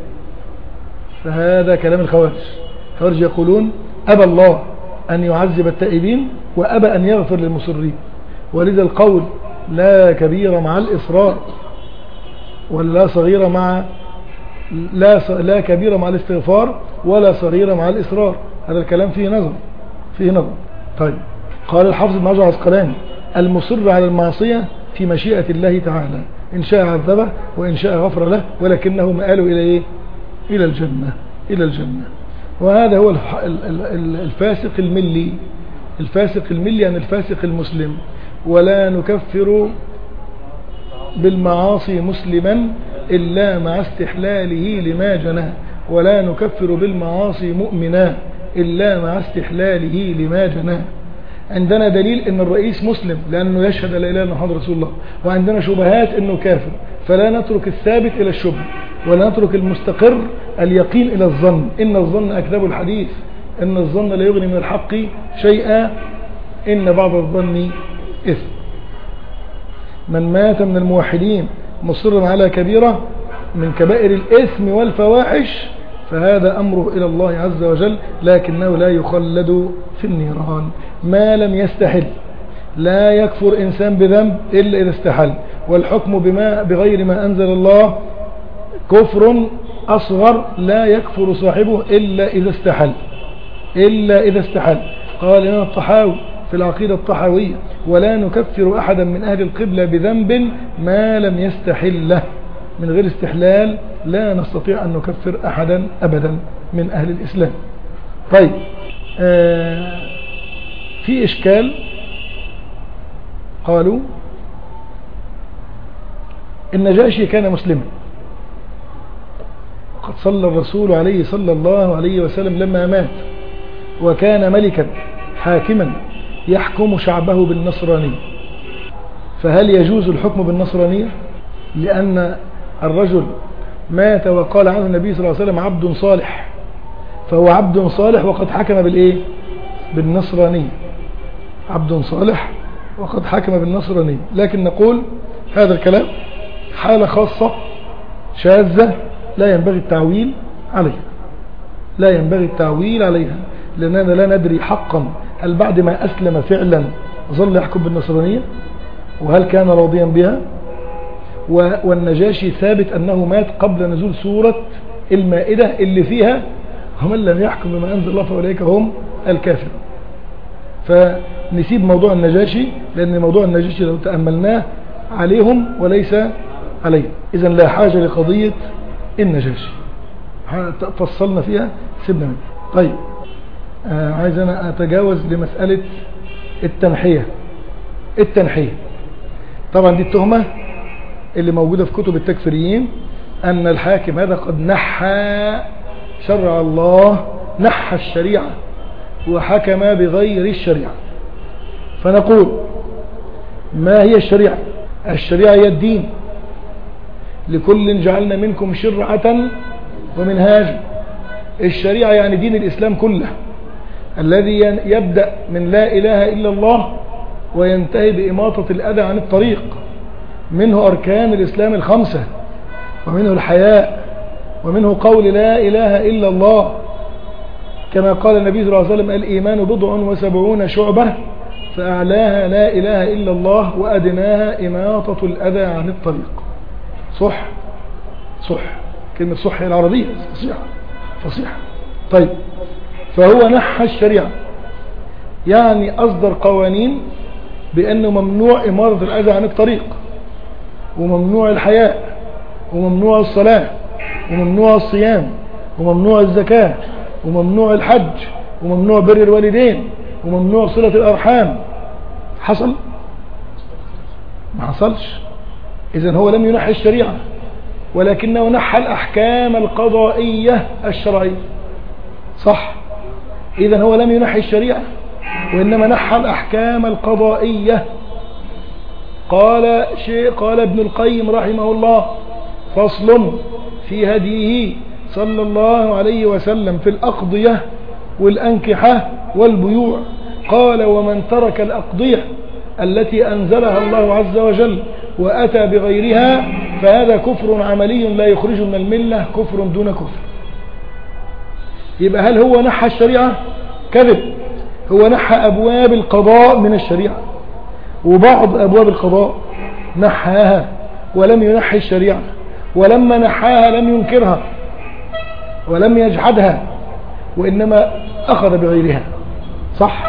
فهذا كلام الخوارج الخوارج يقولون أبى الله أن يعذب التائبين وأبى أن يغفر للمصرين ولذا القول لا كبير مع الإصرار ولا صغيرة مع لا ص- لا كبيرة مع الاستغفار ولا صغيرة مع الإصرار هذا الكلام فيه نظر فيه نظر طيب قال الحافظ ابن حجر العسقلاني المصر على المعصية في مشيئة الله تعالى إن شاء عذبه وإن شاء غفر له ولكنه مآله إلى إيه إلى الجنة إلى الجنة وهذا هو الح- ال- ال- ال- الفاسق الملي الفاسق الملي يعني الفاسق المسلم ولا نكفر بالمعاصي مسلما إلا مع استحلاله لما جناه ولا نكفر بالمعاصي مؤمنا إلا مع استحلاله لما جناه عندنا دليل ان الرئيس مسلم لانه يشهد لا اله الا محمد رسول الله وعندنا شبهات انه كافر فلا نترك الثابت الى الشبه ولا نترك المستقر اليقين الى الظن ان الظن اكذب الحديث ان الظن لا يغني من الحق شيئا ان بعض الظن اثم من مات من الموحدين مصرا على كبيرة من كبائر الإثم والفواحش فهذا أمره إلى الله عز وجل لكنه لا يخلد في النيران ما لم يستحل لا يكفر إنسان بذنب إلا إذا استحل والحكم بما بغير ما أنزل الله كفر أصغر لا يكفر صاحبه إلا إذا استحل إلا إذا استحل قال لنا الطحاوي في العقيدة الطحاوية ولا نكفر أحدا من أهل القبلة بذنب ما لم يستحل له من غير استحلال لا نستطيع أن نكفر أحدا أبدا من أهل الإسلام طيب آه في إشكال قالوا النجاشي كان مسلما وقد صلى الرسول عليه صلى الله عليه وسلم لما مات وكان ملكا حاكما يحكم شعبه بالنصرانية فهل يجوز الحكم بالنصرانية لأن الرجل مات وقال عنه النبي صلى الله عليه وسلم عبد صالح فهو عبد صالح وقد حكم بالإيه بالنصرانية عبد صالح وقد حكم بالنصرانية لكن نقول هذا الكلام حالة خاصة شاذة لا ينبغي التعويل عليها لا ينبغي التعويل عليها لأننا لا ندري حقا هل بعد ما أسلم فعلا ظل يحكم بالنصرانية وهل كان راضيا بها و- والنجاشي ثابت أنه مات قبل نزول سورة المائدة اللي فيها ومن لم يحكم بما أنزل الله فأولئك هم الكافر فنسيب موضوع النجاشي لأن موضوع النجاشي لو تأملناه عليهم وليس عليهم إذا لا حاجة لقضية النجاشي ح- فصلنا فيها سيبنا منها طيب آه عايز أنا أتجاوز لمسألة التنحية التنحية طبعا دي التهمة اللي موجودة في كتب التكفيريين أن الحاكم هذا قد نحى شرع الله نحى الشريعة وحكم بغير الشريعة فنقول ما هي الشريعة الشريعة هي الدين لكل جعلنا منكم شرعة ومنهاجا الشريعة يعني دين الإسلام كله الذي ين- يبدأ من لا إله إلا الله وينتهي بإماطة الأذى عن الطريق منه أركان الإسلام الخمسة ومنه الحياء ومنه قول لا إله إلا الله كما قال النبي صلى الله عليه وسلم الإيمان بضع وسبعون شعبة فأعلاها لا إله إلا الله وأدناها إماطة الأذى عن الطريق صح صح كلمة صح هي العربية فصيحة فصيحة طيب فهو نحى الشريعة يعني أصدر قوانين بأنه ممنوع إمارة الأذى عن الطريق وممنوع الحياء وممنوع الصلاة وممنوع الصيام وممنوع الزكاة وممنوع الحج وممنوع بر الوالدين وممنوع صلة الأرحام حصل ما حصلش إذا هو لم ينحي الشريعة ولكنه نحى الأحكام القضائية الشرعية صح إذا هو لم ينحي الشريعة وإنما نحى الأحكام القضائية قال شيء قال ابن القيم رحمه الله فصل في هديه صلى الله عليه وسلم في الأقضية والأنكحة والبيوع قال ومن ترك الأقضية التي أنزلها الله عز وجل وأتى بغيرها فهذا كفر عملي لا يخرج من الملة كفر دون كفر يبقى هل هو نحى الشريعة كذب هو نحى أبواب القضاء من الشريعة وبعض أبواب القضاء نحاها ولم ينحي الشريعة ولما نحاها لم ينكرها ولم يجحدها وإنما أخذ بغيرها صح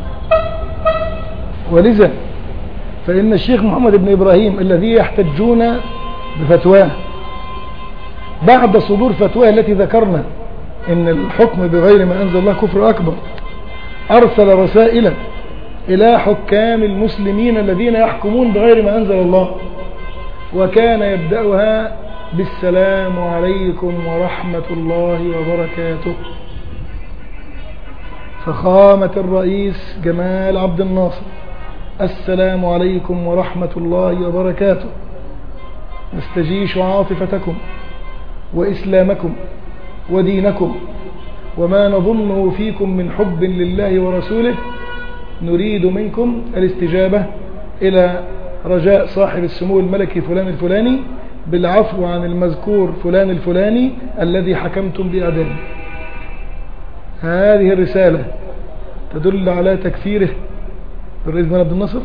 ولذا فإن الشيخ محمد بن إبراهيم الذي يحتجون بفتواه بعد صدور فتواه التي ذكرنا إن الحكم بغير ما أنزل الله كفر أكبر أرسل رسائل إلى حكام المسلمين الذين يحكمون بغير ما أنزل الله وكان يبدأها بالسلام عليكم ورحمة الله وبركاته فخامة الرئيس جمال عبد الناصر السلام عليكم ورحمة الله وبركاته نستجيش عاطفتكم وإسلامكم ودينكم وما نظنه فيكم من حب لله ورسوله نريد منكم الاستجابة إلى رجاء صاحب السمو الملكي فلان الفلاني بالعفو عن المذكور فلان الفلاني الذي حكمتم بأعدامه هذه الرسالة تدل على تكفيره بالرئيس جمال عبد الناصر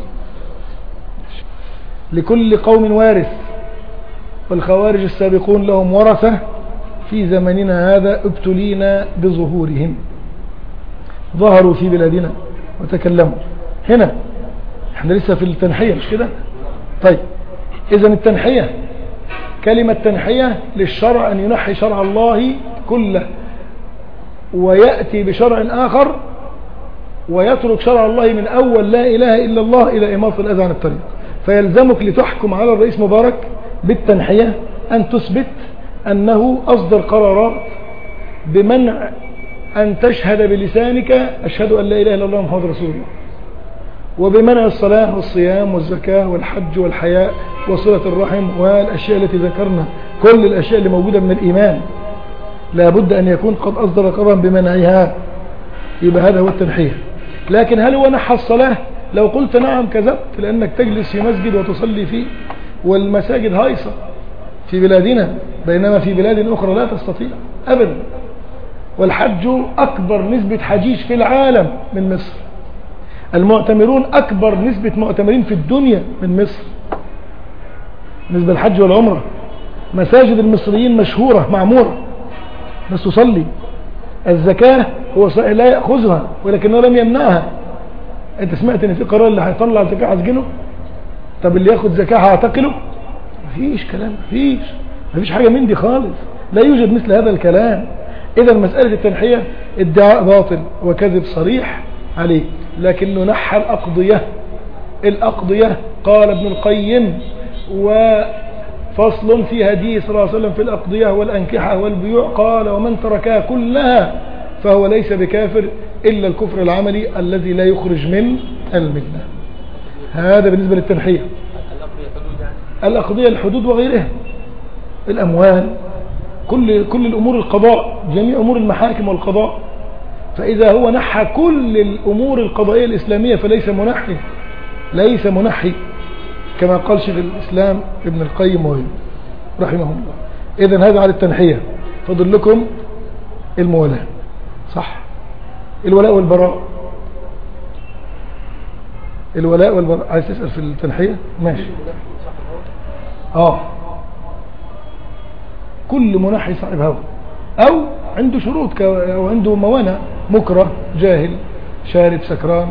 لكل قوم وارث والخوارج السابقون لهم ورثة في زمننا هذا ابتلينا بظهورهم ظهروا في بلادنا وتكلموا هنا احنا لسه في التنحية مش كده طيب اذا التنحية كلمة تنحية للشرع ان ينحي شرع الله كله ويأتي بشرع آخر ويترك شرع الله من أول لا إله إلا الله إلى إماطة الأذى عن الطريق فيلزمك لتحكم على الرئيس مبارك بالتنحية أن تثبت أنه أصدر قرارات بمنع أن تشهد بلسانك أشهد أن لا إله إلا الله محمد رسول الله وبمنع الصلاة والصيام والزكاة والحج والحياء وصلة الرحم والأشياء التي ذكرنا كل الأشياء اللي موجودة من الإيمان لابد أن يكون قد أصدر قرارا بمنعها يبقى هذا هو التنحية لكن هل هو نحى الصلاة لو قلت نعم كذبت لأنك تجلس في مسجد وتصلي فيه والمساجد هايصة في بلادنا بينما في بلاد أخرى لا تستطيع أبدا والحج أكبر نسبة حجيج في العالم من مصر المعتمرون أكبر نسبة معتمرين في الدنيا من مصر بالنسبة للحج والعمرة مساجد المصريين مشهورة معمورة بس تصلي الزكاة هو صحيح لا يأخذها ولكنه لم يمنعها انت سمعت ان في قرار اللي هيطلع الزكاة هسجنه طب اللي ياخد زكاة هعتقله مفيش كلام مفيش مفيش حاجة من دي خالص لا يوجد مثل هذا الكلام اذا مسألة التنحية ادعاء باطل وكذب صريح عليه لكنه نحى الأقضية الأقضية قال ابن القيم وفصل في هديه صلى الله عليه وسلم في الأقضية والأنكحة والبيوع قال ومن تركها كلها فهو ليس بكافر إلا الكفر العملي الذي لا يخرج من الملة هذا بالنسبة للتنحية الأقضية حدود يعني الأقضية الحدود وغيرها الأموال كل كل الأمور القضاء جميع أمور المحاكم والقضاء فإذا هو نحى كل الأمور القضائية الإسلامية فليس منحي ليس منحي كما قال شيخ الإسلام ابن القيم وغيره رحمه الله إذا هذا على التنحية فضل لكم المولاة صح الولاء والبراء الولاء والبراء عايز تسأل في التنحية ماشي اه كل منحي صاحب هوى او عنده شروط ك- او عنده موانع مكره جاهل شارب سكران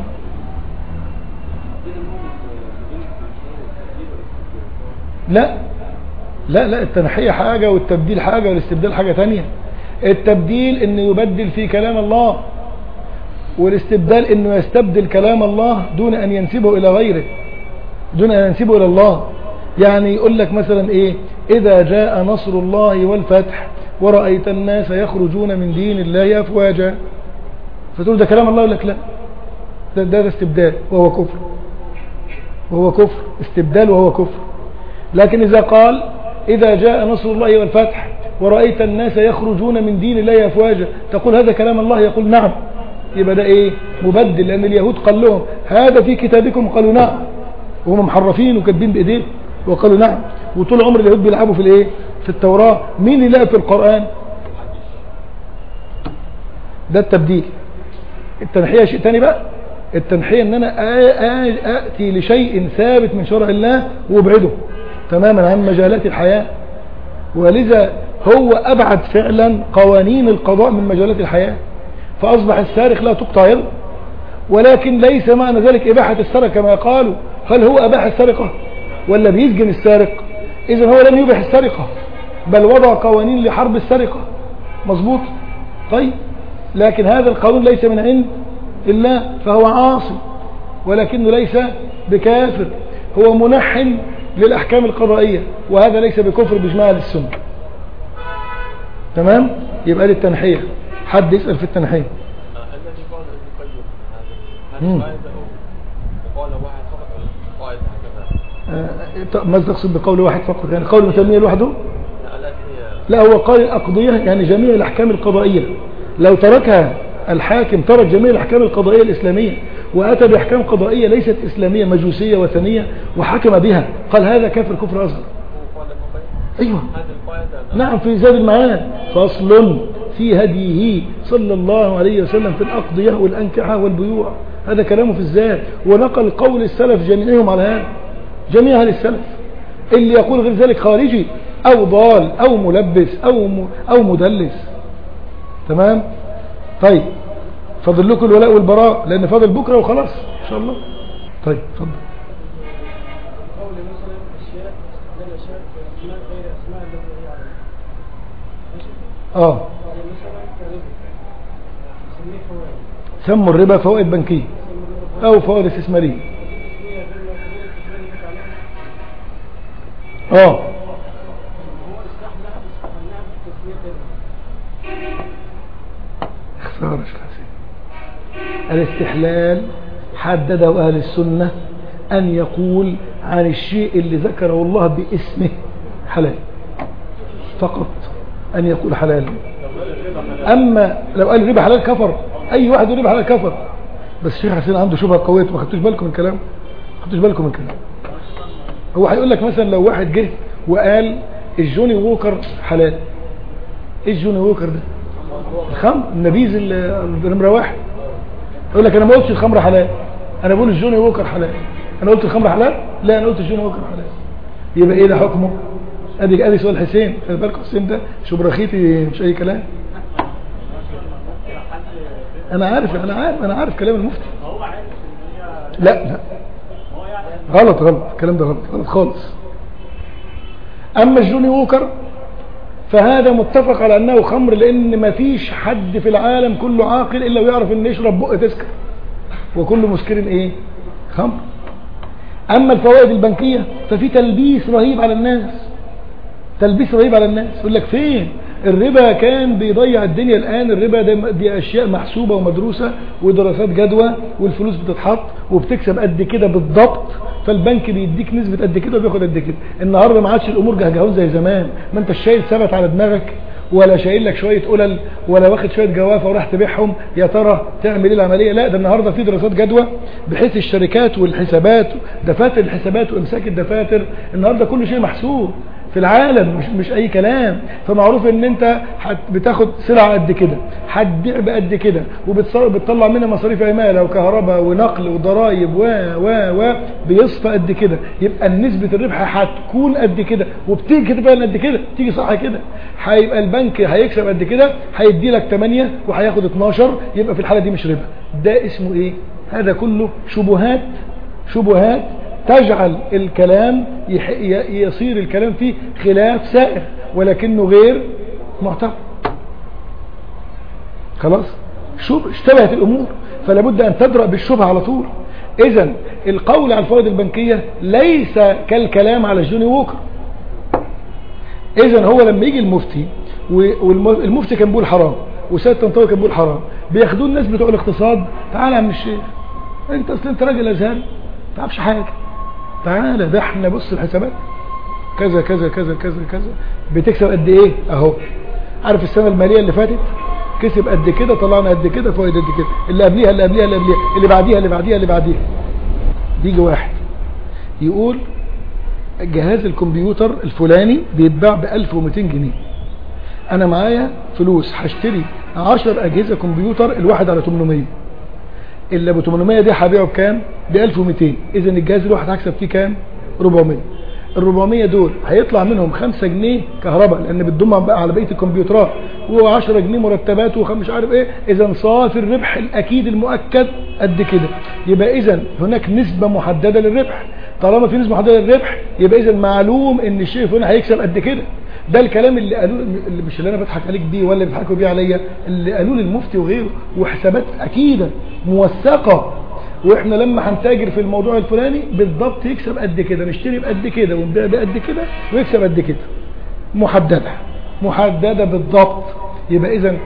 لا لا لا التنحية حاجة والتبديل حاجة والاستبدال حاجة تانية التبديل انه يبدل في كلام الله والاستبدال انه يستبدل كلام الله دون ان ينسبه الى غيره دون ان ينسبه الى الله يعني يقول لك مثلا ايه اذا جاء نصر الله والفتح ورأيت الناس يخرجون من دين الله افواجا فتقول ده كلام الله يقول لك لا ده, ده, ده استبدال وهو كفر وهو كفر استبدال وهو كفر لكن إذا قال إذا جاء نصر الله والفتح ورأيت الناس يخرجون من دين الله أفواجا تقول هذا كلام الله يقول نعم يبقى ده إيه مبدل لأن اليهود قال لهم هذا في كتابكم قالوا نعم وهم محرفين وكاتبين بإيديهم وقالوا نعم وطول عمر اليهود بيلعبوا في الإيه في التوراة مين اللي لعب في القرآن ده التبديل التنحية شيء تاني بقى التنحية ان انا آ- آ- اتي لشيء ثابت من شرع الله وابعده تماما عن مجالات الحياة ولذا هو ابعد فعلا قوانين القضاء من مجالات الحياة فاصبح السارق لا تقطع يده ولكن ليس معنى ذلك اباحة السرقة كما قالوا هل هو اباح السرقة ولا بيسجن السارق اذا هو لم يبح السرقة بل وضع قوانين لحرب السرقة مظبوط طيب لكن هذا القانون ليس من عند الله فهو عاصي ولكنه ليس بكافر هو منحن للأحكام القضائية وهذا ليس بكفر بإجماع أهل السنة تمام يبقى للتنحية حد يسأل في التنحية الذي قال ابن القيم مم. هذه قاعدة أو قال واحد فقط ولا قاعدة هكذا آه، طب ماذا تقصد بقول واحد فقط يعني قول متمية لوحده لا التي هي لا هو قال الأقضية يعني جميع الأحكام القضائية لو تركها الحاكم ترك جميع الأحكام القضائية الإسلامية وأتى بأحكام قضائية ليست إسلامية مجوسية وثنية وحكم بها قال هذا كافر كفر أصغر هو قال ابن القيم أيوه هذه القاعدة نعم في زاد المعاد فصل في هديه صلى الله عليه وسلم في الأقضية والأنكحة والبيوع هذا كلامه في الزاد ونقل قول السلف جميعهم على هذا جميع أهل السلف اللي يقول غير ذلك خارجي أو ضال أو ملبس أو م- أو مدلس تمام طيب فاضل لكم الولاء والبراء لأن فاضل بكرة وخلاص إن شاء الله طيب اتفضل قول مثلا اشياء استخدام اشياء باسماء غير اسماء التي هي عليها ماشي اه قال مثلا كربا نسميه فوائد سموا الربا فوائد بنكية نسمي الربا فوائد أو فوائد استثمارية تسمية غير مقبولة التسمية اللي كانت عليها اه هو استحلها استحلها بتسمية غيرها خسارة شيخ حسين الاستحلال حدده أهل السنة أن يقول عن الشيء اللي ذكره الله باسمه حلال فقط أن يقول حلال أما لو قال الربا حلال كفر أي واحد يقول الربا حلال كفر بس الشيخ حسين عنده شبهة قوية ما خدتوش بالكم من الكلام ما خدتوش بالكم من الكلام هو هيقول لك مثلا لو واحد جه وقال الجوني ووكر حلال ايه الجوني ووكر ده الخمر النبيذ ال- نمره واحد يقول لك انا ما قلتش الخمر حلال انا بقول الجوني ووكر حلال انا قلت الخمر حلال لا انا قلت الجوني ووكر حلال يبقى ايه ده حكمه ادي ادي سؤال حسين خلي بالك حسين ده شبرخيتي مش اي كلام انا عارف انا عارف انا عارف كلام المفتي هو عارف ان هي لا لا هو يعني غلط غلط الكلام ده غلط غلط خالص اما الجوني ووكر فهذا متفق على انه خمر لان ما فيش حد في العالم كله عاقل الا ويعرف ان يشرب بق تسكر وكل مسكر ايه خمر اما الفوائد البنكيه ففي تلبيس رهيب على الناس تلبيس رهيب على الناس يقول لك فين الربا كان بيضيع الدنيا الان الربا ده دي اشياء محسوبه ومدروسه ودراسات جدوى والفلوس بتتحط وبتكسب قد كده بالضبط فالبنك بيديك نسبه قد كده وبياخد قد كده النهارده ما عادش الامور جهجهون زي زمان ما انت شايل ثبت على دماغك ولا شايل لك شويه قلل ولا واخد شويه جوافه وراح تبيعهم يا ترى تعمل ايه العمليه لا ده النهارده في دراسات جدوى بحيث الشركات والحسابات دفاتر الحسابات وامساك الدفاتر النهارده كل شيء محسوب في العالم مش مش اي كلام فمعروف ان انت هت- بتاخد سلعه قد كده هتبيع بقد كده وبتطلع منها مصاريف عماله وكهرباء ونقل وضرائب و و و بيصفى قد كده يبقى نسبه الربح هتكون قد كده وبتيجي كده فعلا قد كده تيجي صح كده هيبقى البنك هيكسب قد كده هيدي لك 8 وهياخد 12 يبقى في الحاله دي مش ربا ده اسمه ايه هذا كله شبهات شبهات تجعل الكلام يح- ي- يصير الكلام فيه خلاف سائر ولكنه غير معتبر خلاص شوف اشتبهت الامور فلا بد ان تدرأ بالشبهه على طول اذا القول على الفوائد البنكيه ليس كالكلام على جوني ووكر اذا هو لما يجي المفتي والمفتي كان بيقول حرام وسيد طنطاوي كان بيقول حرام بياخدوه الناس بتوع الاقتصاد تعالى يا عم الشيخ انت اصل انت راجل ازهر ما تعرفش حاجه تعالى ده احنا بص الحسابات كذا كذا كذا كذا كذا بتكسب قد ايه اهو عارف السنه الماليه اللي فاتت كسب قد كده طلعنا قد كده فوائد قد كده اللي قبليها اللي قبليها اللي قبليها اللي بعديها اللي بعديها اللي بعديها بيجي واحد يقول جهاز الكمبيوتر الفلاني بيتباع ب 1200 جنيه انا معايا فلوس هشتري 10 اجهزه كمبيوتر الواحد على 800 اللي ابو 800 دي هبيعه بكام ب 1200 اذا الجهاز الواحد هكسب فيه كام 400 ال 400 دول هيطلع منهم 5 جنيه كهرباء لان بتضم بقى على بقيه الكمبيوترات و10 جنيه مرتبات ومش عارف ايه اذا صافي الربح الاكيد المؤكد قد كده يبقى اذا هناك نسبه محدده للربح طالما في نسبه محدده للربح يبقى اذا معلوم ان الشيء هنا هيكسب قد كده ده الكلام اللي قالوه اللي مش اللي انا بضحك عليك بيه ولا اللي بيضحكوا بيه عليا اللي قالوه للمفتي وغيره وحسابات اكيده موثقه واحنا لما هنتاجر في الموضوع الفلاني بالضبط يكسب قد كده نشتري بقد كده ونبيع بقد كده ويكسب قد كده محدده محدده بالضبط يبقى اذا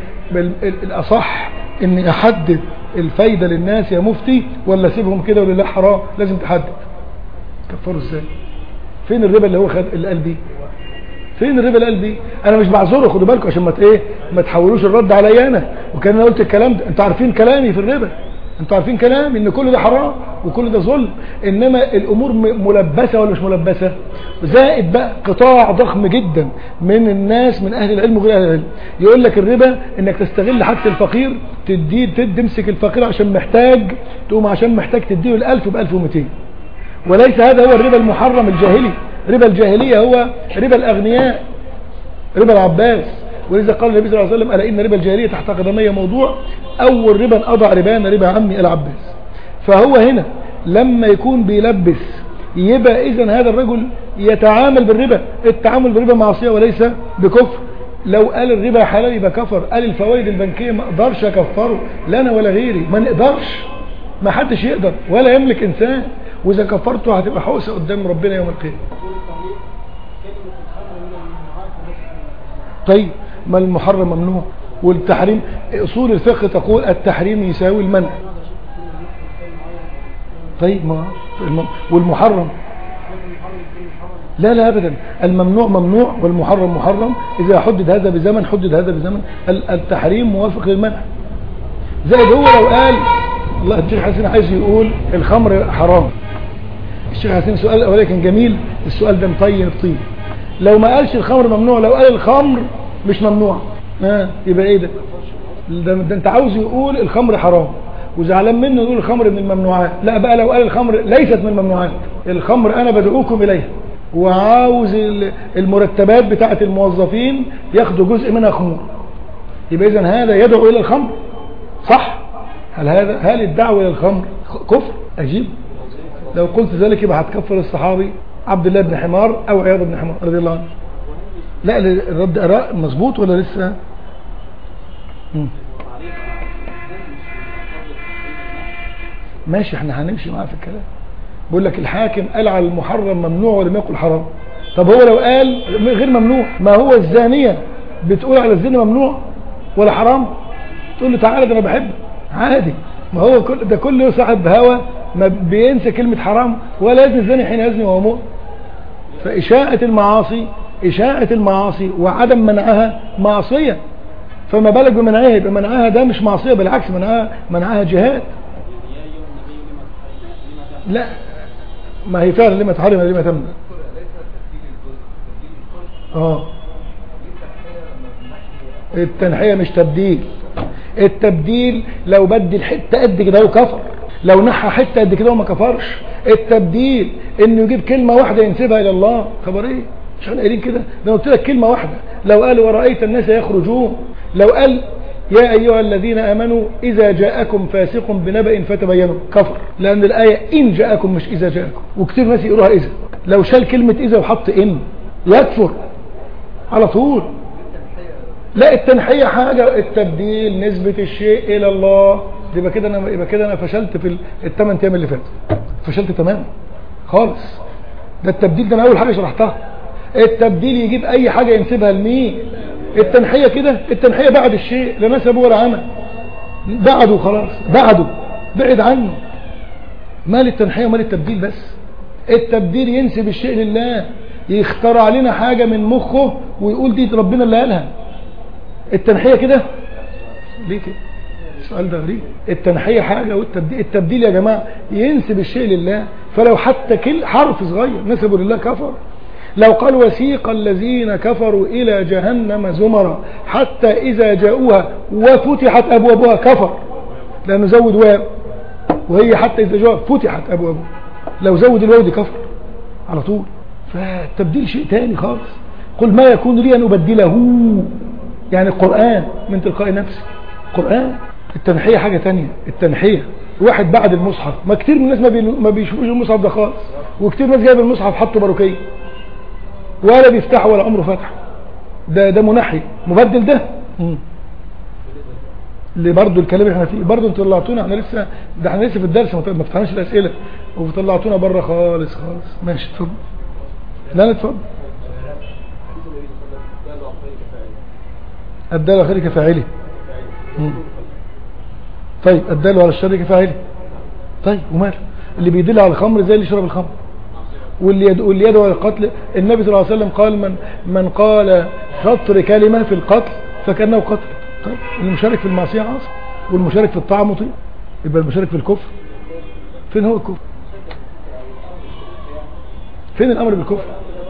الاصح اني احدد الفايده للناس يا مفتي ولا اسيبهم كده ولا لا حرام لازم تحدد كفروا ازاي فين الربا اللي هو خد اللي قال بيه فين الربا اللي قال بيه انا مش بعذره خدوا بالكم عشان ما ايه ما تحولوش الرد عليا انا وكان انا قلت الكلام ده انتوا عارفين كلامي في الربا انتوا عارفين كلامي ان كل ده حرام وكل ده ظلم انما الامور ملبسه ولا مش ملبسه زائد بقى قطاع ضخم جدا من الناس من اهل العلم وغير اهل العلم يقول لك الربا انك تستغل حاجه الفقير تديه تمسك الفقير عشان محتاج تقوم عشان محتاج تديه ال1000 ب 1200 وليس هذا هو الربا المحرم الجاهلي ربا الجاهليه هو ربا الاغنياء ربا العباس ولذا قال النبي صلى الله عليه وسلم ألا إن ربا الجاهلية تحت قدمي موضوع أول ربا أضع ربان ربا عمي العباس فهو هنا لما يكون بيلبس يبقى إذا هذا الرجل يتعامل بالربا التعامل بالربا معصية وليس بكفر لو قال الربا حلال يبقى كفر قال الفوائد البنكية ما اقدرش اكفره لا انا ولا غيري ما نقدرش ما حدش يقدر ولا يملك انسان واذا كفرته هتبقى حوسه قدام ربنا يوم القيامه طيب ما المحرم ممنوع والتحريم اصول الفقه تقول التحريم يساوي المنع طيب ما والمحرم لا لا ابدا الممنوع ممنوع والمحرم محرم اذا حدد هذا بزمن حدد هذا بزمن ال- التحريم موافق للمنع زائد هو لو قال الله الشيخ حسين عايز يقول الخمر حرام الشيخ حسين السؤال الاولاني كان جميل السؤال ده مطين الطين لو ما قالش الخمر ممنوع لو قال الخمر مش ممنوع ها يبقى ايه ده ده, ده انت عاوز يقول الخمر حرام وزعلان منه يقول الخمر من الممنوعات لا بقى لو قال الخمر ليست من الممنوعات الخمر انا بدعوكم اليها وعاوز ال- المرتبات بتاعه الموظفين ياخدوا جزء منها خمور يبقى اذا هذا يدعو الى الخمر صح هل هذا هل الدعوه الى الخمر خ- كفر اجيب لو قلت ذلك يبقى هتكفر الصحابي عبد الله بن حمار او عياض بن حمار رضي الله عنه لا الرد اراء مظبوط ولا لسه مم. ماشي احنا هنمشي معاه في الكلام بيقول لك الحاكم قال على المحرم ممنوع ولم يقل حرام طب هو لو قال غير ممنوع ما هو الزانية بتقول على الزنا ممنوع ولا حرام تقول له تعالى ده انا بحبك عادي ما هو كل ده كل صاحب هوى ما بينسى كلمة حرام ولا يزني الزاني حين يزني وهو مؤمن فإشاعة المعاصي إشاعة المعاصي وعدم منعها معصية فما بالك بمنعها يبقى منعها ده مش معصية بالعكس منعها منعها جهاد لا ما هي فعلا لما تحرم لما تمنع اه التنحية مش تبديل التبديل لو بدل حتة قد كده وكفر لو نحى حتة قد كده وما كفرش التبديل انه يجيب كلمة واحدة ينسبها الى الله خبر ايه مش احنا قايلين كده ده قلت لك كلمة واحدة لو قال ورأيت الناس يخرجون لو قال يا أيها الذين آمنوا إذا جاءكم فاسق بنبأ فتبينوا كفر لأن الآية إن جاءكم مش إذا جاءكم وكتير ناس يقولوها إذا لو شال كلمة إذا وحط إن يكفر على طول لا التنحية حاجة التبديل نسبة الشيء إلى الله يبقى كده أنا يبقى كده أنا فشلت في الثمان أيام اللي فاتوا فشلت تماما خالص ده التبديل ده أنا أول حاجة شرحتها التبديل يجيب أي حاجة ينسبها لمين التنحية كده التنحية بعد الشيء لا نسب ولا عمل بعده خلاص بعده بعد عنه مال التنحية ومال التبديل بس التبديل ينسب الشيء لله يخترع لنا حاجة من مخه ويقول دي ربنا اللي قالها التنحية كده ليه كده السؤال ده غريب التنحية حاجة والتبديل التبديل يا جماعة ينسب الشيء لله فلو حتى كل حرف صغير نسبه لله كفر لو قال وسيق الذين كفروا إلى جهنم زمرا حتى إذا جاءوها وفتحت أبوابها كفر لأنه زود واو وهي حتى إذا جاء فتحت أبوابها لو زود الواو دي كفر على طول فالتبديل شيء تاني خالص قل ما يكون لي أن أبدله يعني القرآن من تلقاء نفسي قرآن التنحية حاجة تانية التنحية واحد بعد المصحف ما كتير من الناس ما, بي... ما بيشوفوش المصحف ده خالص وكتير ناس جايب المصحف حطه باروكيه ولا بيفتح ولا عمره فتح ده ده منحي مبدل ده مم. اللي برضه الكلام اللي احنا فيه برضه انتوا طلعتونا احنا لسه ده احنا لسه في الدرس ما ما فتحناش الاسئله وطلعتونا بره خالص خالص ماشي اتفضل لا لا اتفضل الدال على خير كفاعله مم. طيب الدال على الشر كفاعله طيب وماله اللي بيدل على الخمر زي اللي يشرب الخمر واللي يدعو, واللي يدعو الى القتل النبي صلى الله عليه وسلم قال من من قال شطر كلمة في القتل فكأنه قتل طيب المشارك في المعصية عاصي والمشارك في الطاعة مطيع يبقى المشارك في الكفر فين هو الكفر فين الامر بالكفر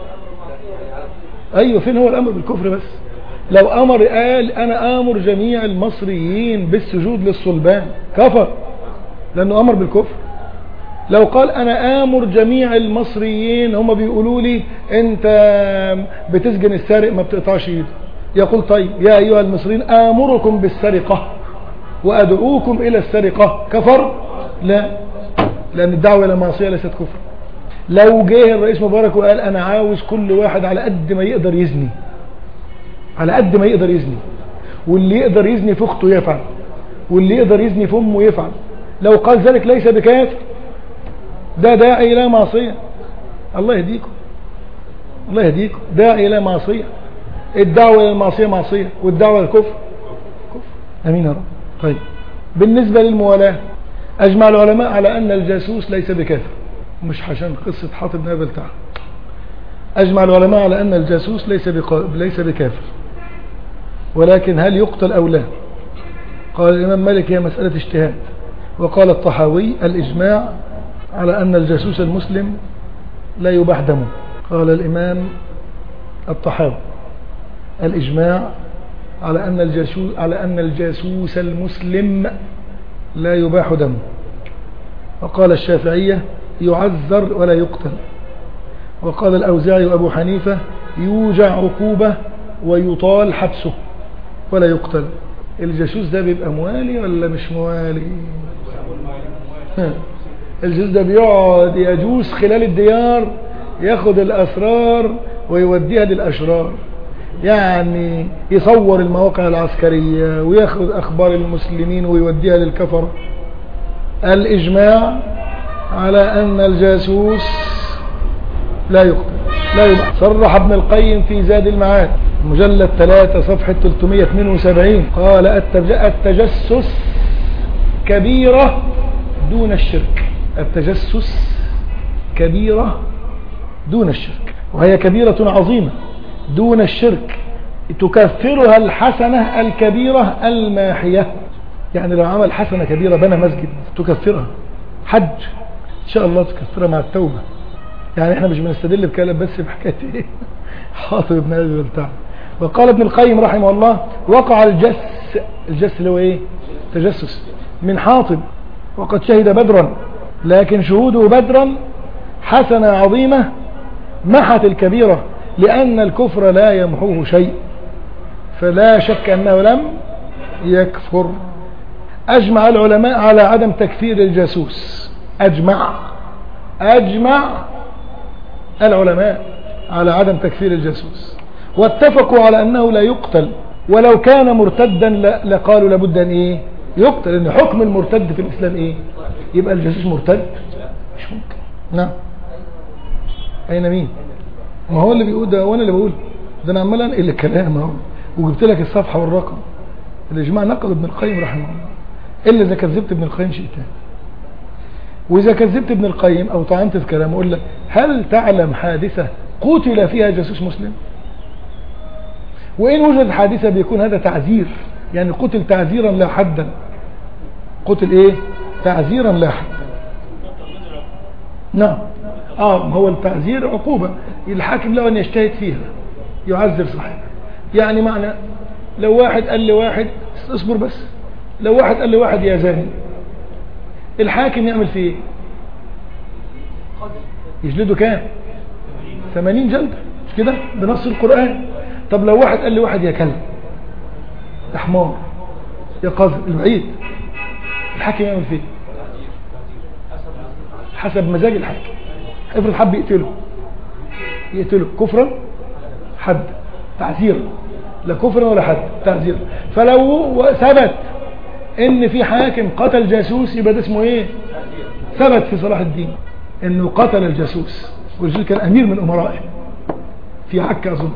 ايوه فين هو الامر بالكفر بس لو امر قال انا امر جميع المصريين بالسجود للصلبان كفر لانه امر بالكفر لو قال انا امر جميع المصريين هم بيقولوا لي انت بتسجن السارق ما بتقطعش ايده يقول طيب يا ايها المصريين امركم بالسرقة وادعوكم الى السرقة كفر لا لان الدعوة الى معصية ليست كفر لو جه الرئيس مبارك وقال انا عاوز كل واحد على قد ما يقدر يزني على قد ما يقدر يزني واللي يقدر يزني في اخته يفعل واللي يقدر يزني في امه يفعل لو قال ذلك ليس بكافر ده داعي الى معصية الله يهديكم الله يهديكم داعي الى معصية الدعوة الى المعصية معصية والدعوة للكفر كفر امين يا رب طيب بالنسبة للموالاة اجمع العلماء على ان الجاسوس ليس بكافر مش عشان قصة حاطب نابل بتاعه أجمع العلماء على أن الجاسوس ليس, بقا... ليس بكافر ولكن هل يقتل أو لا قال الإمام مالك هي مسألة اجتهاد وقال الطحاوي الإجماع على أن الجاسوس المسلم لا يباح دمه قال الإمام الطحاوي الإجماع على أن الجاسوس على أن الجاسوس المسلم لا يباح دمه وقال الشافعية يعذر ولا يقتل وقال الأوزاعي وأبو حنيفة يوجع عقوبة ويطال حبسه ولا يقتل الجاسوس ده بيبقى موالي ولا مش موالي ها. الجاسوس ده بيقعد يجوس خلال الديار ياخد الأسرار ويوديها للأشرار يعني يصور المواقع العسكرية وياخد أخبار المسلمين ويوديها للكفر الإجماع على أن الجاسوس لا يقتل لا يبقى صرح ابن القيم في زاد المعاد مجلد 3 صفحة 372 قال التج- التجسس كبيرة دون الشرك التجسس كبيرة دون الشرك وهي كبيرة عظيمة دون الشرك تكفرها الحسنة الكبيرة الماحية يعني لو عمل حسنة كبيرة بنى مسجد تكفرها حج ان شاء الله تكفرها مع التوبة يعني احنا مش بنستدل بكلام بس بحكاية ايه حاطب ابن ابي بلتع وقال ابن القيم رحمه الله وقع الجس الجس اللي هو ايه تجسس من حاطب وقد شهد بدرا لكن شهوده بدرا حسنة عظيمة محت الكبيرة لأن الكفر لا يمحوه شيء فلا شك أنه لم يكفر أجمع العلماء على عدم تكفير الجاسوس أجمع أجمع العلماء على عدم تكفير الجاسوس واتفقوا على أنه لا يقتل ولو كان مرتدا ل- لقالوا لابد أن إيه يقتل لأن حكم المرتد في الإسلام إيه يبقى الجاسوس مرتد مش ممكن نعم أين مين ما هو اللي بيقول ده وانا اللي بقول ده انا عمال انقل الكلام اهو وجبت لك الصفحه والرقم الاجماع نقل ابن القيم رحمه الله الا اذا كذبت ابن القيم شيء تاني واذا كذبت ابن القيم او طعنت في كلامه اقول لك هل تعلم حادثه قتل فيها جاسوس مسلم وان وجدت حادثه بيكون هذا تعذير يعني قتل تعذيرا لا حدا قتل ايه تعذيرا لا حدا نعم اه ما هو التعذير عقوبة الحاكم له ان يجتهد فيها يعذر صاحبه يعني معنى لو واحد قال لواحد اصبر بس لو واحد قال لواحد يا زاني الحاكم يعمل فيه ايه يجلده كام 80 جلدة مش كده بنص القرآن طب لو واحد قال لواحد يا كلب يا حمار يا قذر البعيد الحاكم يعمل فيه حسب مزاج الحاكم افرض حب يقتله يقتله كفرا حد تعزيرا لا كفرا ولا حد تعزيرا فلو ثبت ان في حاكم قتل جاسوس يبقى ده اسمه ايه ثبت في صلاح الدين انه قتل الجاسوس والرجل كان امير من امرائه في عكا اظن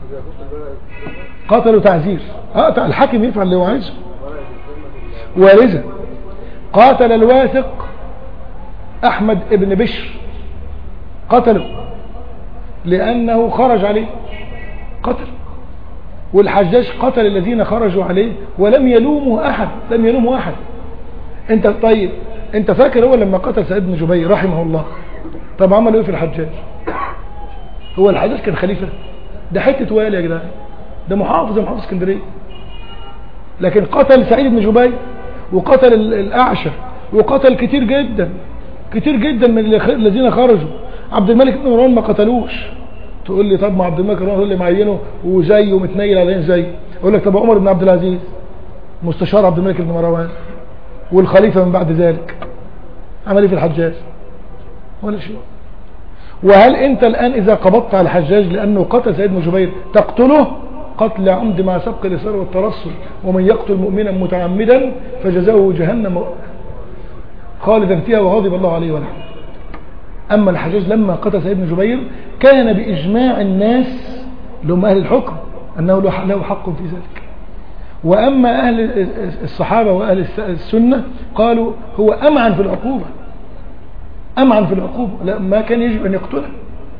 قتلوا تعزير اه الحاكم يفعل اللي هو عايزه ولذا قاتل الواثق احمد ابن بشر قتله لانه خرج عليه قتل والحجاج قتل الذين خرجوا عليه ولم يلومه احد لم يلومه احد انت طيب انت فاكر هو لما قتل سعيد بن جبير رحمه الله طب عمل ايه في الحجاج هو الحجاج كان خليفه ده حته والي يا جدعان ده محافظ محافظ اسكندريه لكن قتل سعيد بن جبير وقتل ال- الاعشى وقتل كتير جدا كتير جدا من اللي خ- الذين خرجوا عبد الملك بن مروان ما قتلوش تقول لي طب ما عبد الملك بن مروان هو اللي معينه وزيه ومتنيل عليه زي اقول لك طب عمر بن عبد العزيز مستشار عبد الملك بن مروان والخليفه من بعد ذلك عمل ايه في الحجاج ولا شيء وهل انت الان اذا قبضت على الحجاج لانه قتل سيد بن جبير تقتله قتل عمد مع سبق الاصرار والترصد ومن يقتل مؤمنا متعمدا فجزاؤه جهنم خالدا فيها وغضب الله عليه ولعنه اما الحجاج لما قتل سيد بن جبير كان باجماع الناس اللي هم اهل الحكم انه له له حق في ذلك واما اهل الصحابه واهل السنه قالوا هو امعن في العقوبه امعن في العقوبه لا ما كان يجب ان يقتله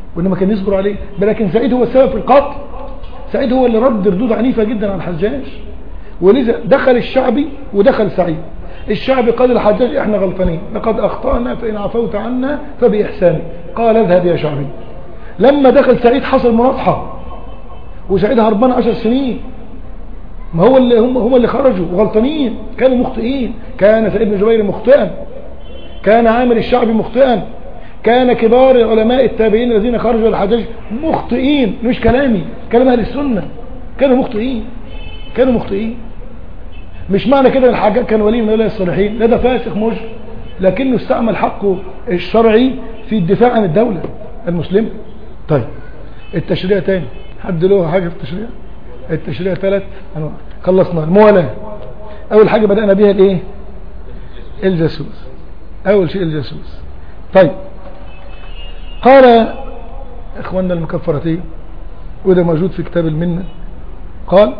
وإنما كان يصبر عليه لكن سعيد هو السبب في القتل سعيد هو اللي رد ردود عنيفة جدا على الحجاج ولذا دخل الشعبي ودخل سعيد الشعبي قال الحجاج احنا غلطانين لقد اخطأنا فإن عفوت عنا فبإحسانك قال اذهب يا شعبي لما دخل سعيد حصل مناطحة وسعيد هربان عشر سنين ما هو اللي هم هم اللي خرجوا غلطانين كانوا مخطئين كان سعيد بن جبير مخطئا كان عامر الشعبي مخطئا كان كبار علماء التابعين الذين خرجوا الحجاج مخطئين مش كلامي كلام اهل السنه كانوا مخطئين كانوا مخطئين مش معنى كده الحجاج كان ولي من اولياء الصالحين لا ده فاسق مجرم لكنه استعمل حقه الشرعي في الدفاع عن الدوله المسلمه طيب التشريع تاني حد له حاجه في التشريع التشريع ثلاث انواع خلصنا الموالاه اول حاجه بدانا بيها الايه الجاسوس اول شيء الجاسوس طيب قال اخواننا المكفرتين وده موجود في كتاب المنة قال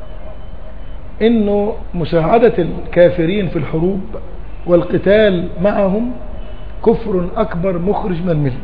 انه مساعدة الكافرين في الحروب والقتال معهم كفر اكبر مخرج من المله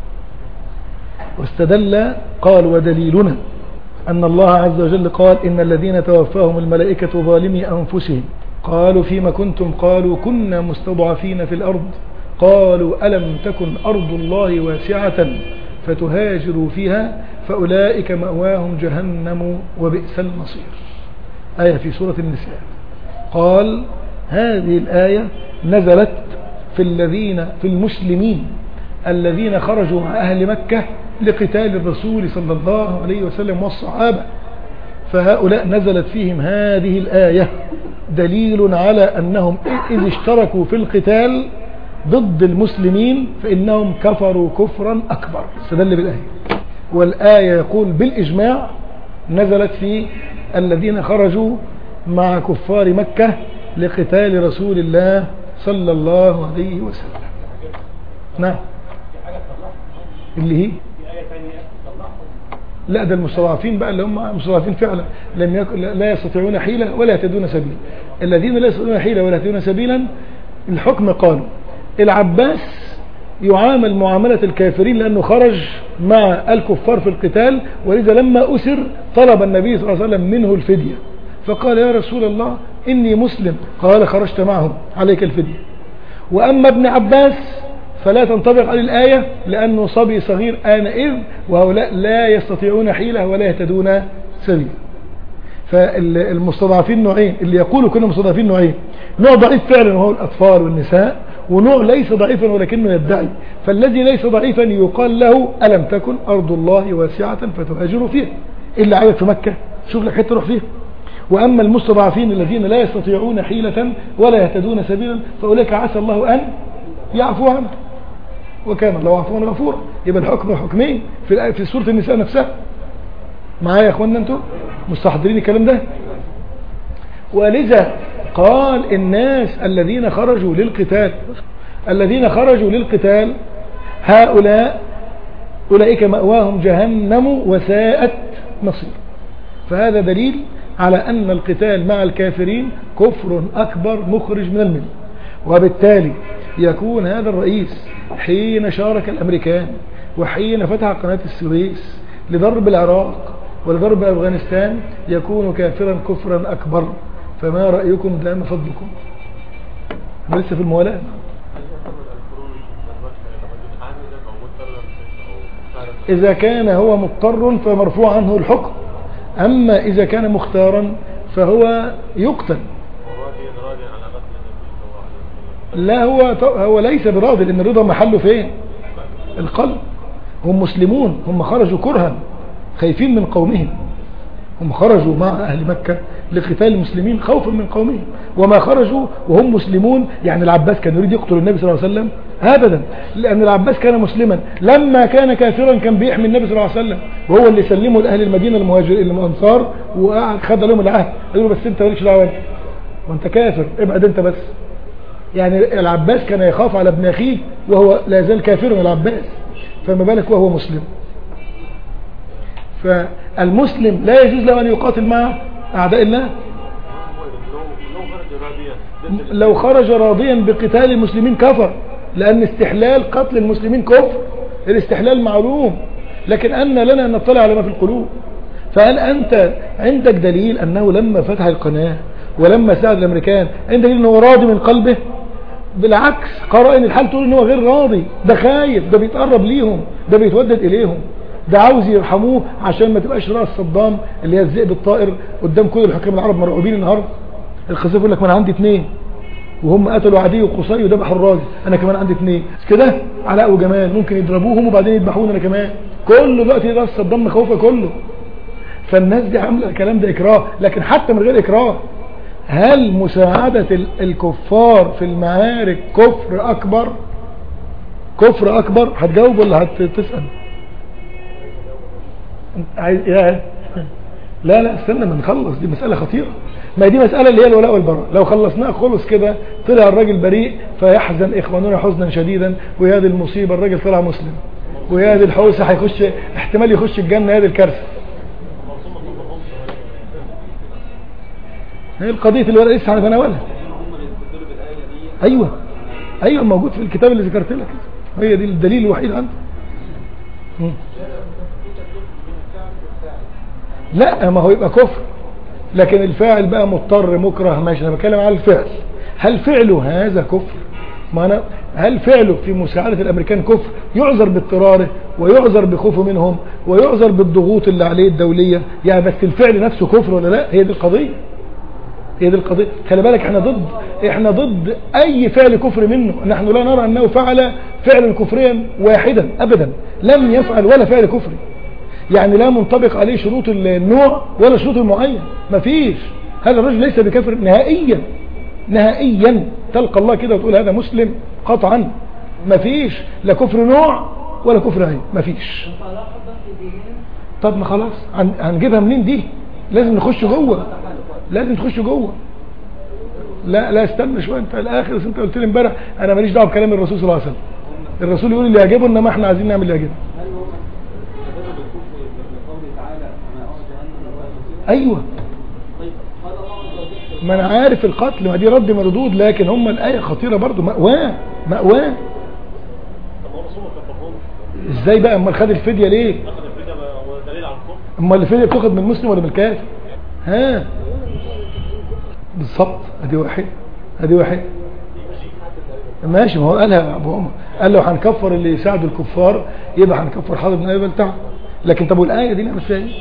واستدل قال ودليلنا أن الله عز وجل قال إن الذين توفاهم الملائكة ظالمي أنفسهم قالوا فيما كنتم قالوا كنا مستضعفين في الأرض قالوا ألم تكن أرض الله واسعة فتهاجروا فيها فأولئك مأواهم جهنم وبئس المصير آية في سورة النساء قال هذه الآية نزلت في الذين في المسلمين الذين خرجوا مع أهل مكة لقتال الرسول صلى الله عليه وسلم والصحابة فهؤلاء نزلت فيهم هذه الآية دليل على أنهم إذ اشتركوا في القتال ضد المسلمين فإنهم كفروا كفرا أكبر استدل بالآية والآية يقول بالإجماع نزلت في الذين خرجوا مع كفار مكة لقتال رسول الله صلى الله عليه وسلم نعم اللي هي لا ده المستضعفين بقى اللي هم مستضعفين فعلا لم يكن لا يستطيعون حيلة ولا يهتدون سبيلا الذين لا يستطيعون حيلة ولا يهتدون سبيلا الحكم قالوا العباس يعامل معاملة الكافرين لأنه خرج مع الكفار في القتال ولذا لما أسر طلب النبي صلى الله عليه وسلم منه الفدية فقال يا رسول الله إني مسلم قال خرجت معهم عليك الفدية وأما ابن عباس فلا تنطبق عليه الآية لأنه صبي صغير آنئذ وهؤلاء لا يستطيعون حيلة ولا يهتدون سبيلا فالمستضعفين نوعين اللي يقولوا كنا مستضعفين نوعين نوع ضعيف فعلا وهو الأطفال والنساء ونوع ليس ضعيفا ولكنه يدعي فالذي ليس ضعيفا يقال له ألم تكن أرض الله واسعة فتهاجروا فيها إلا عايز في مكة شوف لك حتة تروح فيها وأما المستضعفين الذين لا يستطيعون حيلة ولا يهتدون سبيلا فأولئك عسى الله أن يعفو عنه وكان الله عفوا غفورا يبقى الحكم حكمين في الآية في سورة النساء نفسها معايا يا اخوانا انتم مستحضرين الكلام ده ولذا قال الناس الذين خرجوا للقتال الذين خرجوا للقتال هؤلاء أولئك مأواهم جهنم وساءت مصير فهذا دليل على أن القتال مع الكافرين كفر أكبر مخرج من المله وبالتالي يكون هذا الرئيس حين شارك الأمريكان وحين فتح قناة السويس لضرب العراق ولضرب أفغانستان يكون كافرا كفرا أكبر فما رأيكم دام فضلكم لسه في الموالاة إذا كان هو مضطر فمرفوع عنه الحكم أما إذا كان مختارا فهو يقتل لا هو هو ليس براضي لأن الرضا محله فين القلب هم مسلمون هم خرجوا كرها خايفين من قومهم هم خرجوا مع أهل مكة لقتال المسلمين خوفا من قومهم وما خرجوا وهم مسلمون يعني العباس كان يريد يقتل النبي صلى الله عليه وسلم أبدا لأن العباس كان مسلما لما كان كافرا كان بيحمي النبي صلى الله عليه وسلم وهو اللي سلمه لأهل المدينة المهاجرين الأنصار وقعد خد لهم العهد قالوا له بس أنت مالكش دعوة وأنت كافر ابعد أنت بس يعني العباس كان يخاف على ابن أخيه وهو لا يزال كافرا العباس فما بالك وهو مسلم فالمسلم لا يجوز له أن يقاتل مع أعداء الله لو خرج راضيا بقتال المسلمين كفر لأن استحلال قتل المسلمين كفر الاستحلال معلوم لكن أن لنا أن نطلع على ما في القلوب فهل أنت عندك دليل أنه لما فتح القناة ولما ساعد الأمريكان عندك دليل أنه راضي من قلبه بالعكس قرائن الحال تقول أنه غير راضي ده خايف ده بيتقرب ليهم ده بيتودد إليهم ده عاوز يرحموه عشان ما تبقاش راس صدام اللي هي الذئب الطائر قدام كل الحكام العرب مرعوبين النهارده الخسيف يقول لك ما انا عندي اثنين وهم قتلوا عدي وقصي وذبحوا الراجل انا كمان عندي اثنين كده علاء وجمال ممكن يضربوهم وبعدين يذبحوني انا كمان كله دلوقتي راس صدام مخوفه كله فالناس دي عامله الكلام ده اكراه لكن حتى من غير اكراه هل مساعدة ال- الكفار في المعارك كفر اكبر كفر اكبر هتجاوب ولا هتسأل عايز يا لا لا استنى ما نخلص دي مسألة خطيرة ما دي مسألة اللي هي الولاء والبراء لو خلصناها خلص كده طلع الراجل بريء فيحزن إخواننا حزنا شديدا ويا دي المصيبة الراجل طلع مسلم ويا دي الحوسة هيخش احتمال يخش الجنة يا دي الكارثة هي القضية الولاء لسه هنتناولها أيوة أيوة موجود في الكتاب اللي ذكرت لك هي دي الدليل الوحيد عنده مم. لا ما هو يبقى كفر لكن الفاعل بقى مضطر مكره ماشي انا بتكلم على الفعل هل فعله هذا كفر ما أنا هل فعله في مساعدة الامريكان كفر يعذر باضطراره ويعذر بخوفه منهم ويعذر بالضغوط اللي عليه الدولية يعني بس الفعل نفسه كفر ولا لا هي دي القضية هي دي القضية خلي بالك احنا ضد احنا ضد اي فعل كفر منه نحن لا نرى انه فعل فعلا كفريا واحدا ابدا لم يفعل ولا فعل كفري يعني لا منطبق عليه شروط النوع ولا شروط المعين مفيش هذا الرجل ليس بكفر نهائيا نهائيا تلقى الله كده وتقول هذا مسلم قطعا مفيش لا كفر نوع ولا كفر عين مفيش طب ما خلاص هن- هنجيبها منين دي لازم نخش جوه لازم تخش جوه لا لا استنى شويه انت الاخر بس انت قلت لي امبارح انا ماليش دعوه بكلام الرسول صلى الله عليه وسلم الرسول يقول اللي يعجبه انما احنا عايزين نعمل اللي يعجبه ايوه ما انا عارف القتل ما دي رد مردود لكن هم الايه خطيره برضو مأواه مأواه طب هو الرسول ما كفرهمش ازاي بقى امال خد الفديه ليه اخذ الفدية هو دليل على الكفر امال الفديه بتاخد من المسلم ولا من الكافر ها بالظبط ادي واحد ادي واحد ماشي ما هو قالها ابو عمر قال له هنكفر اللي يساعدوا الكفار يبقى هنكفر حاضر بن ابي بلتع لكن طب والايه دي نعمل فيها ايه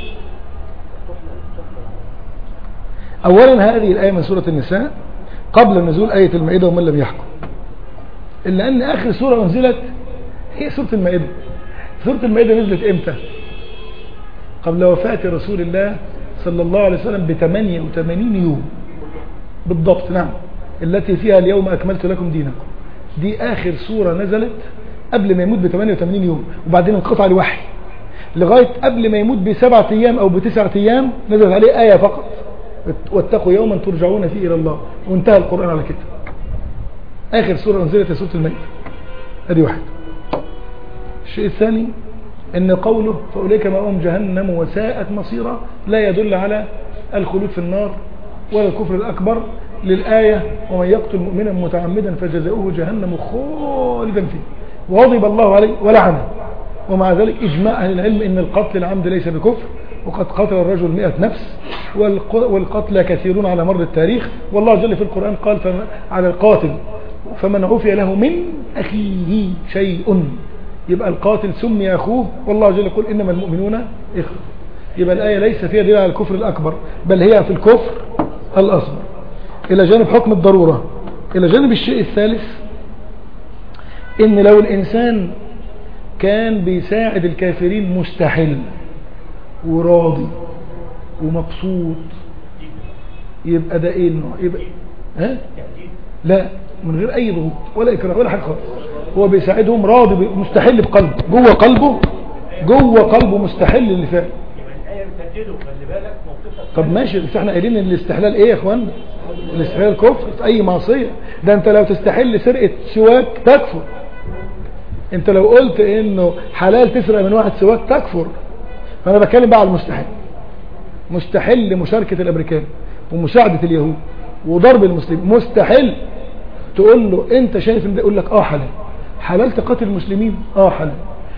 اولا هذه الايه من سوره النساء قبل نزول ايه المائده ومن لم يحكم الا ان اخر سوره انزلت هي سوره المائده سوره المائده نزلت امتى قبل وفاه رسول الله صلى الله عليه وسلم ب 88 يوم بالضبط نعم التي فيها اليوم أكملت لكم دينكم دي آخر سورة نزلت قبل ما يموت ب 88 يوم وبعدين انقطع الوحي لغاية قبل ما يموت بسبعة أيام أو بتسعة أيام نزلت عليه آية فقط واتقوا يوما ترجعون فيه إلى الله وانتهى القرآن على كده آخر سورة نزلت هي سورة المائدة ادي واحد الشيء الثاني ان قوله فأولئك مأوهم جهنم وساءت مصيرا لا يدل على الخلود في النار ولا الكفر الأكبر للآية ومن يقتل مؤمنا متعمدا فجزاؤه جهنم خالدا فيه وغضب الله عليه ولعنه ومع ذلك إجماع أهل العلم أن القتل العمد ليس بكفر وقد قتل الرجل مئة نفس والق- والقتلى كثيرون على مر التاريخ والله جل في القرآن قال فم- على القاتل فمن عفي له من أخيه شيء يبقى القاتل سمي أخوه والله جل يقول إنما المؤمنون إخوة يبقى الآية ليس فيها دليل على الكفر الأكبر بل هي في الكفر الأصغر إلى جانب حكم الضرورة إلى جانب الشيء الثالث إن لو الإنسان كان بيساعد الكافرين مستحل وراضي ومبسوط يبقى ده ايه النوع يبقى ها لا من غير اي ضغوط ولا اكراه ولا حاجه خالص هو بيساعدهم راضي ب- مستحل بقلبه جوه قلبه جوه قلبه مستحل اللي فات يبقى الآية بتهدده خلي بالك موقفك طب ماشي بس احنا قايلين ان الاستحلال ايه يا اخوانا الاستحلال كفر في اي معصيه ده انت لو تستحل سرقه سواك تكفر انت لو قلت انه حلال تسرق من واحد سواك تكفر فانا بتكلم بقى على المستحيل مستحيل لمشاركة الامريكان ومساعدة اليهود وضرب المسلمين مستحيل تقول له انت شايف ان ده يقول لك اه حلال حلال تقاتل المسلمين اه حلال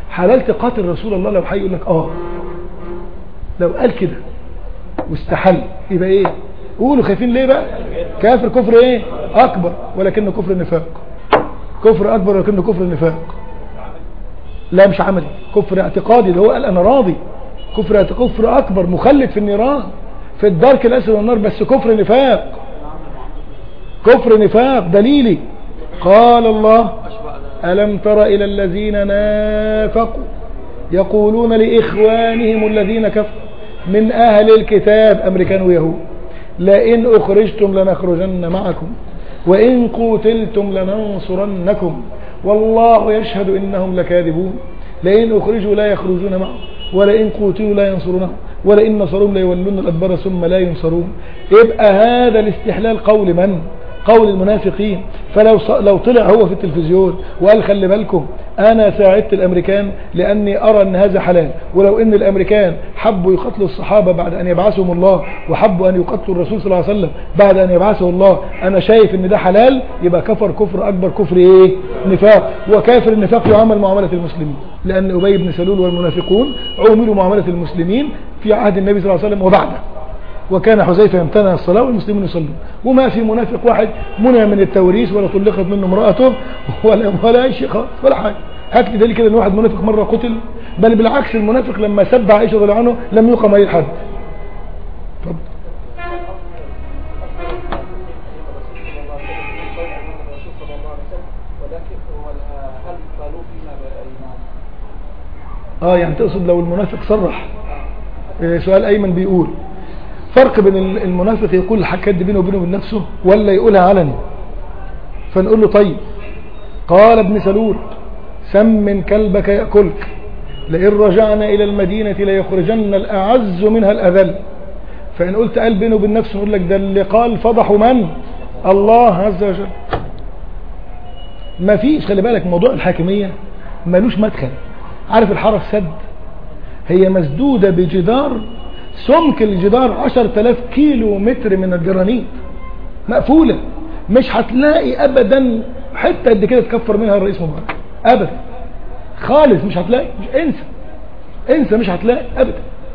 حلال تقاتل رسول الله لو حي يقول لك اه لو قال كده واستحل يبقى ايه قولوا خايفين ليه بقى كافر كفر ايه اكبر ولكنه كفر النفاق كفر اكبر ولكنه كفر النفاق لا مش عملي كفر اعتقادي اللي هو قال انا راضي كفر اعت- كفر اكبر مخلد في النيران في الدرك الاسود والنار بس كفر نفاق كفر نفاق دليلي قال الله ألم تر إلى الذين نافقوا يقولون لإخوانهم الذين كفروا من أهل الكتاب أمريكان ويهود لئن أخرجتم لنخرجن معكم وإن قتلتم لننصرنكم والله يشهد إنهم لكاذبون لئن أخرجوا لا يخرجون معهم ولئن قتلوا لا ينصرونهم ولئن نصرهم ليولون الأدبار ثم لا ينصرون يبقى هذا الاستحلال قول من قول المنافقين فلو ص- لو طلع هو في التلفزيون وقال خلي بالكم انا ساعدت الامريكان لاني ارى ان هذا حلال ولو ان الامريكان حبوا يقتلوا الصحابة بعد ان يبعثهم الله وحبوا ان يقتلوا الرسول صلى الله عليه وسلم بعد ان يبعثه الله انا شايف ان ده حلال يبقى كفر كفر اكبر كفر ايه نفاق وكافر النفاق يعامل معاملة المسلمين لان ابي بن سلول والمنافقون عوملوا معاملة المسلمين في عهد النبي صلى الله عليه وسلم وبعده وكان حذيفة يمتنع الصلاة والمسلمين يصلون وما في منافق واحد منع من التوريث ولا طلقت منه امرأته ولا ولا أي شيء خالص ولا حاجة هات لي دليل كده ان واحد منافق مرة قتل بل بالعكس المنافق لما سب عائشة رضي الله عنه لم يقم عليه الحد اتفضل. هل قالوا فيما بأيمان اه يعني تقصد لو المنافق صرح آه، سؤال ايمن بيقول فرق بين ال- المنافق يقول الحكايات دي بينه وبينه وبين نفسه ولا يقولها علني فنقول له طيب قال ابن سلول سمن كلبك يأكلك لئن رجعنا إلى المدينة ليخرجن الأعز منها الأذل فإن قلت قال بينه وبين نفسه نقول لك ده اللي قال فضحوا من الله عز وجل ما فيش خلي بالك موضوع الحاكمية ملوش مدخل عارف الحرس سد هي مسدودة بجدار سمك الجدار 10000 كيلو متر من الجرانيت مقفولة مش هتلاقي ابدا حتة قد كده تكفر منها الرئيس مبارك ابدا خالص مش هتلاقي مش انسى انسى مش هتلاقي ابدا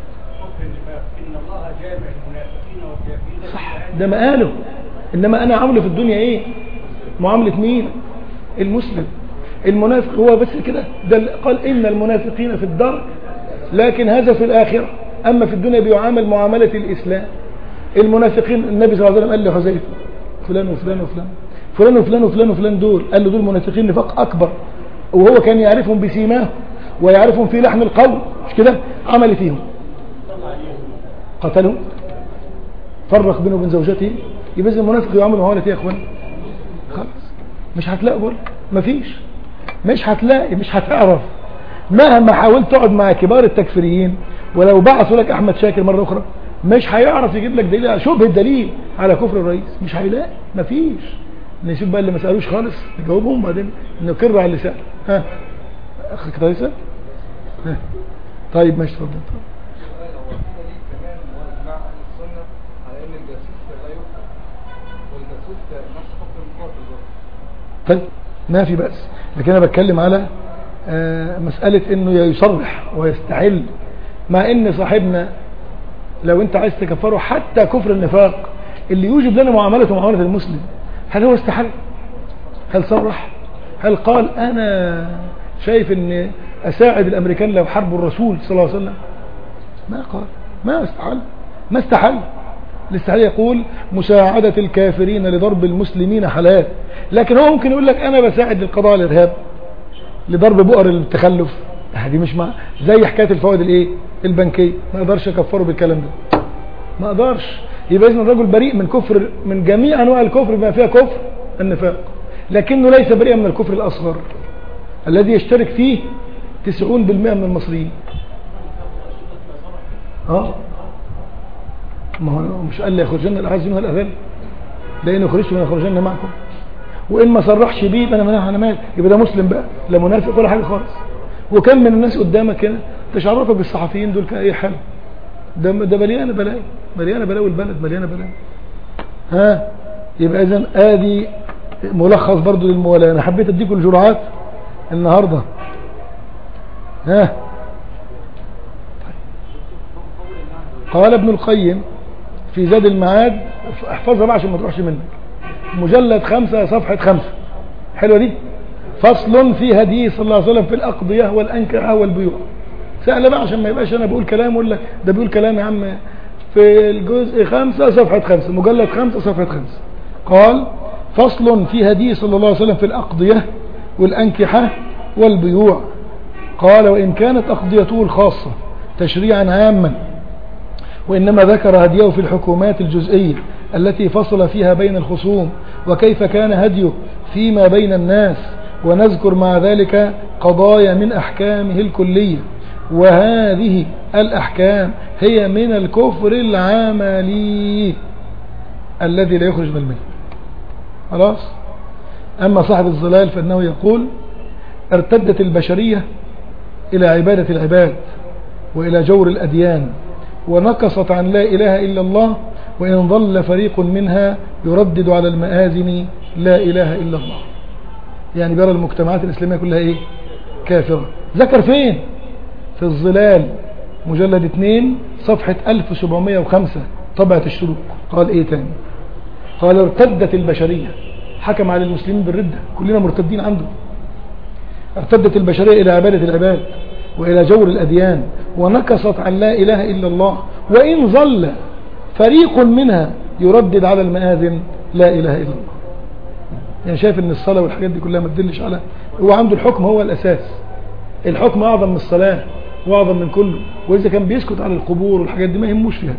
إن الله جامع المنافقين والكافرين صح ده مقاله انما انا عامله في الدنيا ايه معاملة مين المسلم المنافق هو بس كده ده اللي قال ان المنافقين في الدار لكن هذا في الاخرة اما في الدنيا بيعامل معاملة الاسلام المنافقين النبي صلى الله عليه وسلم قال لحذيفه فلان وفلان وفلان فلان وفلان وفلان وفلان دول قال له دول منافقين نفاق اكبر وهو كان يعرفهم بسيماهم ويعرفهم في لحن القول مش كده عمل فيهم قتلهم فرق بينه وبين زوجته يبقى إذا المنافق يعمل معاملة ايه يا اخوان خلاص مش هتلاقي بقول مفيش مش هتلاقي مش هتعرف مهما حاولت تقعد مع كبار التكفيريين ولو بعثوا لك احمد شاكر مرة اخرى مش هيعرف يجيب لك دليل شبه الدليل على كفر الرئيس مش هيلاقي مفيش نشوف بقى اللي ما سالوش خالص نجاوبهم وبعدين نكر على اللي سال ها اخ كده يسال ها. طيب ماشي اتفضل سؤال هو في دليل كمان هو اجماع اهل السنه على ان الجاسوس لا يقتل والجاسوس نفس حكم القاتل برضه طيب ما في بأس لكن أنا بتكلم على آه، مسألة أنه يصرح ويستحل مع أن صاحبنا لو أنت عايز تكفره حتى كفر النفاق اللي يوجب لنا معاملته معاملة المسلم هل هو استحل هل صرح هل قال أنا شايف أن أساعد الأمريكان لو حربوا الرسول صلى الله عليه وسلم ما قال ما استحل ما استحل الاستحلال يقول مساعدة الكافرين لضرب المسلمين حلال لكن هو ممكن يقول لك انا بساعد القضاء على الارهاب لضرب بؤر التخلف دي مش مع زي حكاية الفوائد الايه البنكية ما اقدرش اكفره بالكلام ده ما اقدرش يبقى اذن الرجل بريء من كفر من جميع انواع الكفر بما فيها كفر النفاق لكنه ليس بريئا من الكفر الاصغر الذي يشترك فيه 90% من المصريين اه ما هو مش قال لي يخرجن الاعز منها الاذل لان يخرجت من يخرجن معكم وان ما صرحش بيه يبقى انا منها انا مال يبقى ده مسلم بقى لا منافق ولا حاجه خالص وكم من الناس قدامك هنا تشعرفك بالصحفيين دول كان اي حال ده ده مليانه بلاوي مليانه بلاوي البلد مليانه بلاوي ها يبقى اذا ادي ملخص برضو للموالاه انا حبيت اديكم الجرعات النهارده ها قال ابن القيم في زاد المعاد احفظها بقى عشان ما تروحش منك مجلد خمسة صفحة خمسة حلوة دي فصل في هديه صلى الله عليه وسلم في الأقضية والأنكحة والبيوع سهلة بقى عشان ما يبقاش أنا بقول كلام أقول لك ده بيقول كلام يا عم في الجزء خمسة صفحة خمسة مجلد خمسة صفحة خمسة قال فصل في هديه صلى الله عليه وسلم في الأقضية والأنكحة والبيوع قال وإن كانت أقضيته الخاصة تشريعا عاما وإنما ذكر هديه في الحكومات الجزئية التي فصل فيها بين الخصوم وكيف كان هديه فيما بين الناس ونذكر مع ذلك قضايا من أحكامه الكلية وهذه الأحكام هي من الكفر العملي الذي لا يخرج من الملة خلاص أما صاحب الظلال فإنه يقول ارتدت البشرية إلى عبادة العباد وإلى جور الأديان ونقصت عن لا إله إلا الله وإن ظل فريق منها يردد على المآذن لا إله إلا الله يعني بيرى المجتمعات الإسلامية كلها إيه كافرة ذكر فين في الظلال مجلد 2 صفحة 1705 طبعة الشروق قال إيه تاني قال ارتدت البشرية حكم على المسلمين بالردة كلنا مرتدين عنده ارتدت البشرية إلى عبادة العباد وإلى جور الأديان ونكصت عن لا إله إلا الله وإن ظل فريق منها يردد على المآذن لا إله إلا الله يعني شايف ان الصلاة والحاجات دي كلها ما تدلش على هو عنده الحكم هو الأساس الحكم أعظم من الصلاة وأعظم من كله وإذا كان بيسكت على القبور والحاجات دي ما يهموش فيها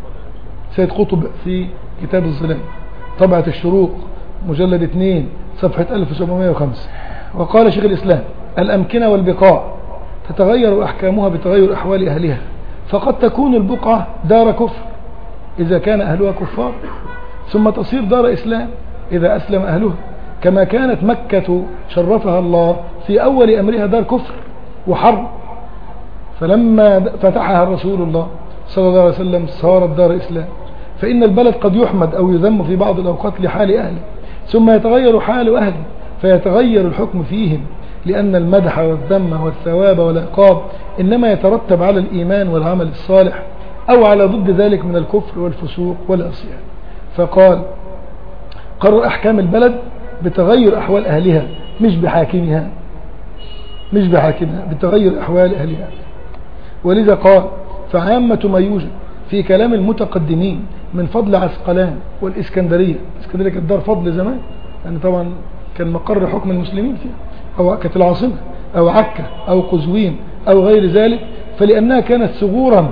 سيد قطب في كتاب الظلام طبعة الشروق مجلد 2 صفحة 1705 وقال شيخ الإسلام الأمكنة والبقاع تتغير أحكامها بتغير أحوال أهلها فقد تكون البقعة دار كفر إذا كان أهلها كفار ثم تصير دار إسلام إذا أسلم أهلها كما كانت مكة شرفها الله في أول أمرها دار كفر وحرب فلما فتحها رسول الله صلى الله عليه وسلم صارت دار إسلام فإن البلد قد يحمد أو يذم في بعض الأوقات لحال أهله ثم يتغير حال أهله فيتغير الحكم فيهم لأن المدح والذم والثواب والعقاب إنما يترتب على الإيمان والعمل الصالح أو على ضد ذلك من الكفر والفسوق والعصيان فقال قرر أحكام البلد بتغير أحوال أهلها مش بحاكمها مش بحاكمها بتغير أحوال أهلها ولذا قال فعامة ما يوجد في كلام المتقدمين من فضل عسقلان والإسكندرية الإسكندرية كانت دار فضل زمان يعني طبعا كان مقر حكم المسلمين فيها أو كانت العاصمة أو عكا أو قزوين أو غير ذلك فلأنها كانت ثغورا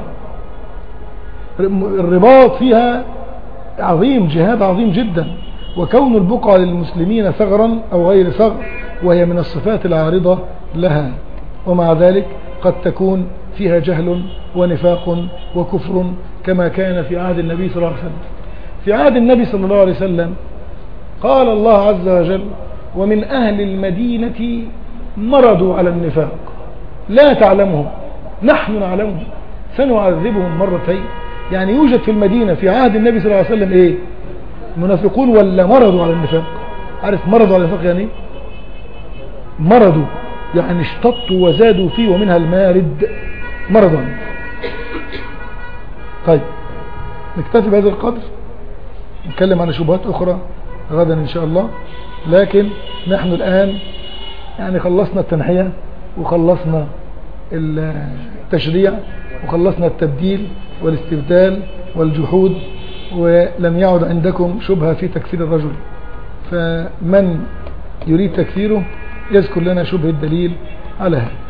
الرباط فيها عظيم جهاد عظيم جدا وكون البقعة للمسلمين ثغرا أو غير ثغر وهي من الصفات العارضة لها ومع ذلك قد تكون فيها جهل ونفاق وكفر كما كان في عهد النبي صلى الله عليه وسلم في عهد النبي صلى الله عليه وسلم قال الله عز وجل ومن أهل المدينة مرضوا على النفاق لا تعلمهم نحن نعلمهم سنعذبهم مرتين يعني يوجد في المدينة في عهد النبي صلى الله عليه وسلم ايه منافقون ولا مرضوا على النفاق عارف مرضوا على النفاق يعني مرضوا يعني اشتطوا وزادوا فيه ومنها المارد مرضوا على النفاق طيب نكتفي بهذا القدر نتكلم عن شبهات أخرى غدا إن شاء الله لكن نحن الآن يعني خلصنا التنحية وخلصنا التشريع وخلصنا التبديل والاستبدال والجحود ولم يعد عندكم شبهة في تكفير الرجل فمن يريد تكفيره يذكر لنا شبه الدليل على هذا